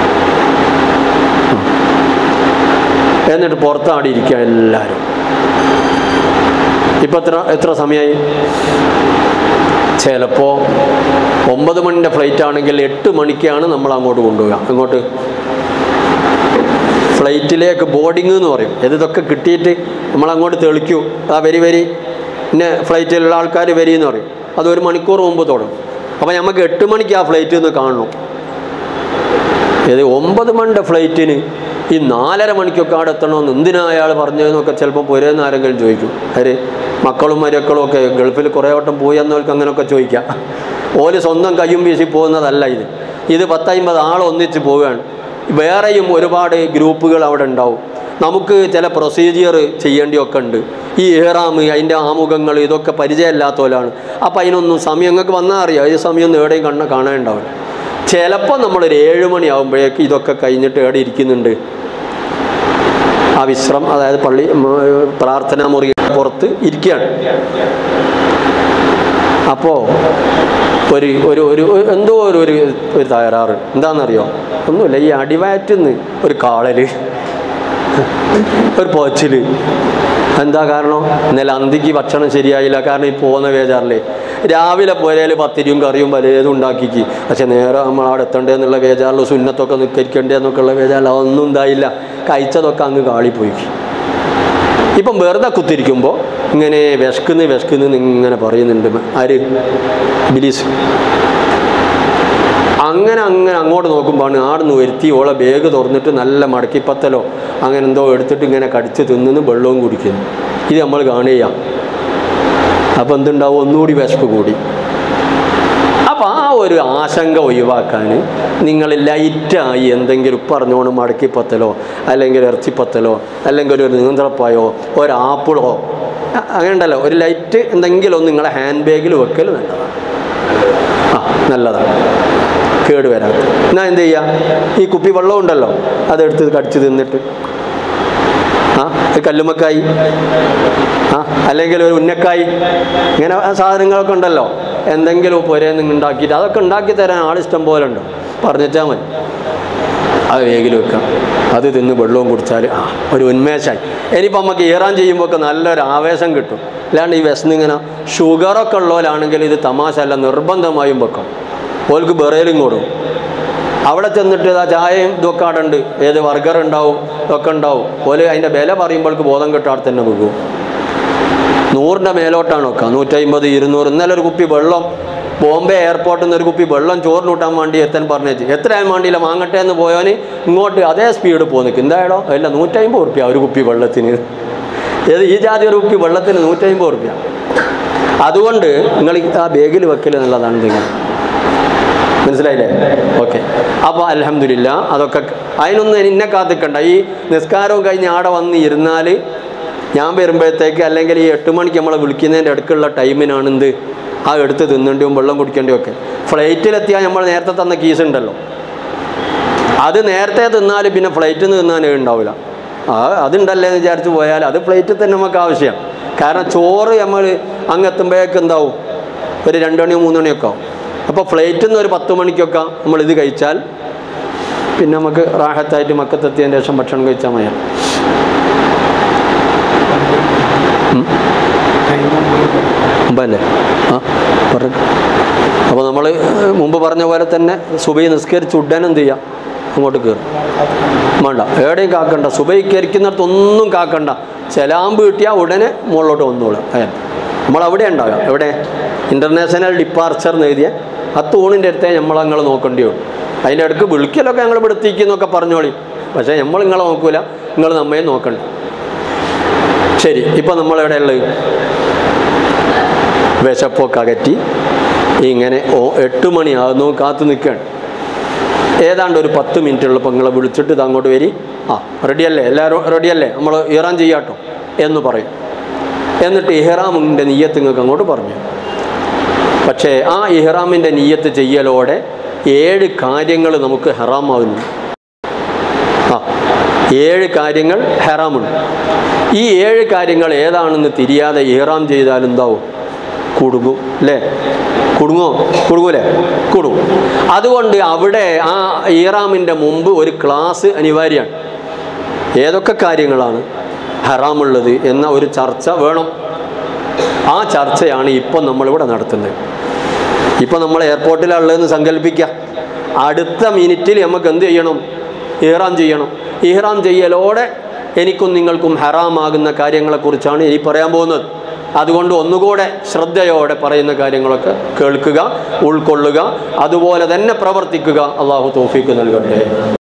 എന്നിട്ട് പുറത്താടി ഇരിക്കുക എല്ലാവരും ഇപ്പം എത്ര എത്ര സമയമായി ചിലപ്പോൾ ഒമ്പത് മണിൻ്റെ ഫ്ലൈറ്റ് ആണെങ്കിൽ എട്ട് മണിക്കാണ് നമ്മൾ അങ്ങോട്ട് കൊണ്ടുപോവുക അങ്ങോട്ട് ഫ്ലൈറ്റിലേക്ക് ബോർഡിംഗ് എന്ന് പറയും ഇത് ഇതൊക്കെ കിട്ടിയിട്ട് നമ്മൾ അങ്ങോട്ട് തെളിക്കൂ ആ വരി വരി പിന്നെ ഫ്ലൈറ്റിലുള്ള ആൾക്കാർ വരി എന്ന് പറയും അത് ഒരു മണിക്കൂർ മുമ്പ് തുടങ്ങും അപ്പോൾ നമുക്ക് എട്ട് മണിക്ക് ആ ഫ്ലൈറ്റ് നിന്ന് കാണണം ഇത് ഒമ്പത് മണിൻ്റെ ഫ്ലൈറ്റിന് ഈ നാലര മണിക്കൊക്കെ അവിടെ എത്തണമെന്ന് എന്തിനാ അയാൾ പറഞ്ഞതെന്നൊക്കെ ചിലപ്പോൾ പുരേന്ന് ആരെങ്കിലും ചോദിക്കും ആര് മക്കളും മരക്കളും ഒക്കെ ഗൾഫിൽ കുറേ വട്ടം പോയി എന്നവർക്ക് അങ്ങനെയൊക്കെ ചോദിക്കാം ഓല് സ്വന്തം കയ്യും വീശി പോകുന്നതല്ല ഇത് ഇത് പത്തമ്പത് ആൾ ഒന്നിച്ച് പോവുകയാണ് വേറെയും ഒരുപാട് ഗ്രൂപ്പുകൾ അവിടെ ഉണ്ടാവും നമുക്ക് ചില പ്രൊസീജിയർ ചെയ്യേണ്ടിയൊക്കെ ഉണ്ട് ഈ ഏറാം അതിൻ്റെ ആമുഖങ്ങൾ ഇതൊക്കെ പരിചയമില്ലാത്തവരാണ് അപ്പോൾ അതിനൊന്നും സമയം നിങ്ങൾക്ക് വന്നാൽ അറിയാം ഈ സമയം ഒന്നും എവിടെയും കണ്ണ കാണാനുണ്ടാവില്ല ചിലപ്പോൾ നമ്മളൊരു ഏഴ് മണിയാകുമ്പോഴേക്ക് ഇതൊക്കെ കഴിഞ്ഞിട്ട് എവിടെ ഇരിക്കുന്നുണ്ട് ആ വിശ്രം അതായത് പള്ളി ഉം, പ്രാർത്ഥനാ മുറി പുറത്ത് ഇരിക്കുകയാണ് അപ്പോൾ ഒരു ഒരു ഒരു ഒരു- എന്തോ ഒരു ഒരു ഒരു തകരാറ് എന്താണെന്നറിയോ ഒന്നുമില്ല ഈ അടിവയറ്റിന്ന് ഒരു കാളല് ഒരു പോച്ചില് എന്താ കാരണം ഇന്നലെ അന്തിക്ക് ഭക്ഷണം ശരിയായില്ല കാരണം ഈ പോകുന്ന വേജാറില്ലേ രാവിലെ പുരയിൽ പത്തിരിയും കറിയും പലതും ഉണ്ടാക്കിക്ക് പക്ഷെ നേരെ നമ്മൾ അവിടെ എത്തണ്ടേ എന്നുള്ള വേജാറിൽ സുന്നത്തൊക്കെ നിൽക്കരിക്കണ്ടേ എന്നൊക്കെ ഉള്ള വേജാറിൽ അതൊന്നും ഉണ്ടായില്ല കഴിച്ചതൊക്കെ അങ്ങ് കാളിപ്പോയി ഇപ്പം വെറുതെ കുത്തിരിക്കുമ്പോൾ ഇങ്ങനെ വിശക്കുന്ന് വിശക്കുന്ന് ഇങ്ങനെ പറയുന്നുണ്ട് ആര് ബിലീസ് അങ്ങനെ അങ്ങനെ അങ്ങോട്ട് നോക്കുമ്പോഴാണ് ആടുന്ന് വരുത്തി ഓളെ ബാഗ് തുറന്നിട്ട് നല്ല മടക്കിപ്പത്തലോ അങ്ങനെ എന്തോ എടുത്തിട്ട് ഇങ്ങനെ കടിച്ച് തിന്നുന്നു വെള്ളവും കുടിക്കുന്നു ഇത് നമ്മൾ കാണുക അപ്പം എന്തുണ്ടാവും ഒന്നുകൂടി വിശപ്പ് കൂടി അപ്പം ആ ഒരു ആശങ്ക ഒഴിവാക്കാൻ നിങ്ങൾ ലൈറ്റായി എന്തെങ്കിലും പറഞ്ഞോണം മടക്കിപ്പത്തലോ അല്ലെങ്കിൽ ഇറച്ചിപ്പത്തലോ അല്ലെങ്കിൽ ഒരു നീന്തളപ്പായോ ഒരു ആപ്പിളോ അ- അങ്ങനെ ഉണ്ടല്ലോ ഒരു ലൈറ്റ് എന്തെങ്കിലും ഒന്ന് നിങ്ങളെ ഹാൻഡ് ബാഗിൽ വെക്കൽ നല്ലതാണ് ആ നല്ലതാണ് കേട് വരാത്ത എന്നാൽ എന്ത് ചെയ്യുക ഈ കുപ്പി വെള്ളം ഉണ്ടല്ലോ അതെടുത്ത് കടിച്ച് തിന്നിട്ട് ആ ഒരു കല്ലുമക്കായി ആ അല്ലെങ്കിൽ ഒരു ഉന്നക്കായി ഇങ്ങനെ സാധനങ്ങളൊക്കെ ഉണ്ടല്ലോ എന്തെങ്കിലും പുരയിൽ നിന്ന് ഉണ്ടാക്കിയിട്ട് അതൊക്കെ ഉണ്ടാക്കി തരാൻ ആളിഷ്ടം പോലെ ഉണ്ട് പറഞ്ഞാൽ മതി അത് വേഗിൽ വെക്കാം അത് തിന്ന് വെള്ളവും കുടിച്ചാൽ ആ ഒരു ഉന്മേഷമായി ഇനിയിപ്പോൾ നമുക്ക് ഈറാൻ ചെയ്യുമ്പോൾ ഒക്കെ നല്ലൊരു ആവേശം കിട്ടും അല്ലാണ്ട് ഈ വിശന്ന് ഇങ്ങനെ ഷുഗറൊക്കെ ഉള്ളവരാണെങ്കിൽ ഇത് തമാശ അല്ല നിർബന്ധമായും വെക്കും ഓൾക്ക് ബെറേലും കൊടുക്കും അവിടെ ചെന്നിട്ട് ആ ചായയും ഇതൊക്കെ അവിടെ ഉണ്ട് ഏത് ബർഗർ ഉണ്ടാവും ഇതൊക്കെ ഉണ്ടാവും ഓല് അതിൻ്റെ വില പറയുമ്പോൾക്ക് ബോധം കിട്ടാതെ തന്നെ വെക്കും നൂറിൻ്റെ മേലോട്ടാണ് വെക്കുക നൂറ്റമ്പത് ഇരുന്നൂറ് ഇന്നലെ ഒരു കുപ്പി വെള്ളം ബോംബെ എയർപോർട്ടിൽ നിന്ന് ഒരു കുപ്പി വെള്ളം ചോറിനൂട്ടാൻ വേണ്ടി എത്താൻ പറഞ്ഞേച്ച് എത്രയാൻ വേണ്ടിയില്ല വാങ്ങട്ടെ എന്ന് പോയവന് ഇങ്ങോട്ട് അതേ സ്പീഡ് പോകും നിൽക്കും എന്തായാലോ അല്ല നൂറ്റമ്പത് ഉറുപ്പ്യ ഒരു കുപ്പി വെള്ളത്തിന് ഏത് ഈ ജാതി ഒരു കുപ്പി വെള്ളത്തിന് നൂറ്റമ്പത് ഉറുപ്പ്യ അതുകൊണ്ട് നിങ്ങൾ ഈ ആ ബാഗിൽ വെക്കൽ എന്നുള്ളതാണ് നിങ്ങൾ മനസ്സിലായില്ലേ ഓക്കെ അപ്പോൾ അലഹമില്ല അതൊക്കെ അതിനൊന്നും എന്നെ കാത്തിക്കണ്ട ഈ നിസ്കാരവും കഴിഞ്ഞ് ആടെ വന്ന് ഇരുന്നാൽ ഞാൻ വരുമ്പോഴത്തേക്ക് അല്ലെങ്കിൽ ഈ എട്ട് മണിക്ക് നമ്മളെ വിളിക്കുന്നതിൻ്റെ അടുക്കുള്ള ടൈമിനാണ് എന്ത് ആ എടുത്ത് തിന്നേണ്ടിയും വെള്ളം കുടിക്കേണ്ടിയും ഒക്കെ ഫ്ലൈറ്റിലെത്തിയാൽ നമ്മൾ നേരത്തെ തന്ന കീസ് ഉണ്ടല്ലോ അത് നേരത്തെ തിന്നാൽ പിന്നെ ഫ്ലൈറ്റിൽ നിന്ന് തിന്നാനേ ഉണ്ടാവില്ല ആ അതുണ്ടല്ലേ എന്ന് വിചാരിച്ച് പോയാൽ അത് ഫ്ലൈറ്റിൽ തന്നെ നമുക്ക് ആവശ്യമാണ് കാരണം ചോറ് നമ്മൾ അങ്ങെത്തുമ്പോഴേക്ക് എന്താവും ഒരു രണ്ട് മണിയോ മൂന്ന് മണിയൊക്കെ ആവും അപ്പോൾ ഫ്ലൈറ്റിൽ നിന്ന് ഒരു പത്ത് മണിക്കൊക്കെ നമ്മൾ ഇത് കഴിച്ചാൽ പിന്നെ നമുക്ക് റാഹത്തായിട്ട് മക്കത്തെത്തിയതിന് ശേഷം ഭക്ഷണം കഴിച്ചാൽ മതി മുമ്പല്ലേ ആ പറഞ്ഞു അപ്പോൾ നമ്മൾ മുമ്പ് പറഞ്ഞ പോലെ തന്നെ സുബൈ നിസ്കരിച്ച് ഉടനെ എന്ത് ചെയ്യാം അങ്ങോട്ട് കയറും വേണ്ട എവിടെയും കാക്കണ്ട സുബൈക്കരിക്കുന്നിടത്തൊന്നും കാക്കണ്ട സലാമ്പ് കിട്ടിയാൽ ഉടനെ മുകളിലോട്ട് വന്നോളാം അയാൾ നമ്മൾ അവിടെ ഉണ്ടാകാം എവിടെ ഇൻ്റർനാഷണൽ ഡിപ്പാർച്ചർ എന്ന് എഴുതിയ ആ തൂണിൻ്റെ അടുത്തേ നമ്മൾ നിങ്ങൾ നോക്കേണ്ടി വരും അതിൻ്റെ ഇടയ്ക്ക് വിളിക്കലൊക്കെ ഞങ്ങൾ ഇവിടെ എത്തിക്കുന്നൊക്കെ പറഞ്ഞോളി പക്ഷേ നമ്മൾ നിങ്ങളെ നോക്കൂല നിങ്ങൾ നമ്മയെ നോക്കണ്ട ശരി ഇപ്പം നമ്മൾ എവിടെയുള്ളത് വിശപ്പൊക്കെ അകറ്റി ഇങ്ങനെ ഓ എട്ട് മണിയാകുന്നു കാത്തു നിൽക്കുകയാണ് ഏതാണ്ട് ഒരു പത്ത് മിനിറ്റ് ഉള്ളപ്പോൾ നിങ്ങളെ വിളിച്ചിട്ട് ഇത് അങ്ങോട്ട് വരി ആ റെഡിയല്ലേ എല്ലാവരും റെഡിയല്ലേ നമ്മൾ ഇറാൻ ചെയ്യാട്ടോ എന്ന് പറയും എന്നിട്ട് ഇഹ്റാമിൻ്റെ നീയത്ത് നിങ്ങൾക്ക് അങ്ങോട്ട് പറഞ്ഞു പക്ഷേ ആ ഇഹ്റാമിൻ്റെ നീയത്ത് ചെയ്യലോടെ ഏഴ് കാര്യങ്ങൾ നമുക്ക് ഹറാമാവുന്നു ആ ഏഴ് കാര്യങ്ങൾ ഹറാമുണ്ട് ഈ ഏഴ് കാര്യങ്ങൾ ഏതാണെന്ന് തിരിയാതെ ഇഹ്റാം ചെയ്താൽ എന്താവും കുടുങ്ങും അല്ലേ കുടുങ്ങോ കുടുങ്ങൂലേ കുടുങ്ങും അതുകൊണ്ട് അവിടെ ആ ഇഹ്റാമിൻ്റെ മുമ്പ് ഒരു ക്ലാസ് അനിവാര്യമാണ് ഏതൊക്കെ കാര്യങ്ങളാണ് ഹറാമുള്ളത് എന്ന ഒരു ചർച്ച വേണം ആ ചർച്ചയാണ് ഇപ്പം നമ്മളിവിടെ നടത്തുന്നത് ഇപ്പം നമ്മൾ എയർപോർട്ടിലുള്ളതെന്ന് സങ്കല്പിക്കുക അടുത്ത മിനിറ്റിൽ നമുക്ക് എന്ത് ചെയ്യണം ഇഹ്റാം ചെയ്യണം ഇഹ്റാം ചെയ്യലോടെ എനിക്കും നിങ്ങൾക്കും ഹറാമാകുന്ന കാര്യങ്ങളെക്കുറിച്ചാണ് ഇനി പറയാൻ പോകുന്നത് അതുകൊണ്ട് ഒന്നുകൂടെ ശ്രദ്ധയോടെ പറയുന്ന കാര്യങ്ങളൊക്കെ കേൾക്കുക ഉൾക്കൊള്ളുക അതുപോലെ തന്നെ പ്രവർത്തിക്കുക അള്ളാഹു തോഫിക്ക് നൽകട്ടെ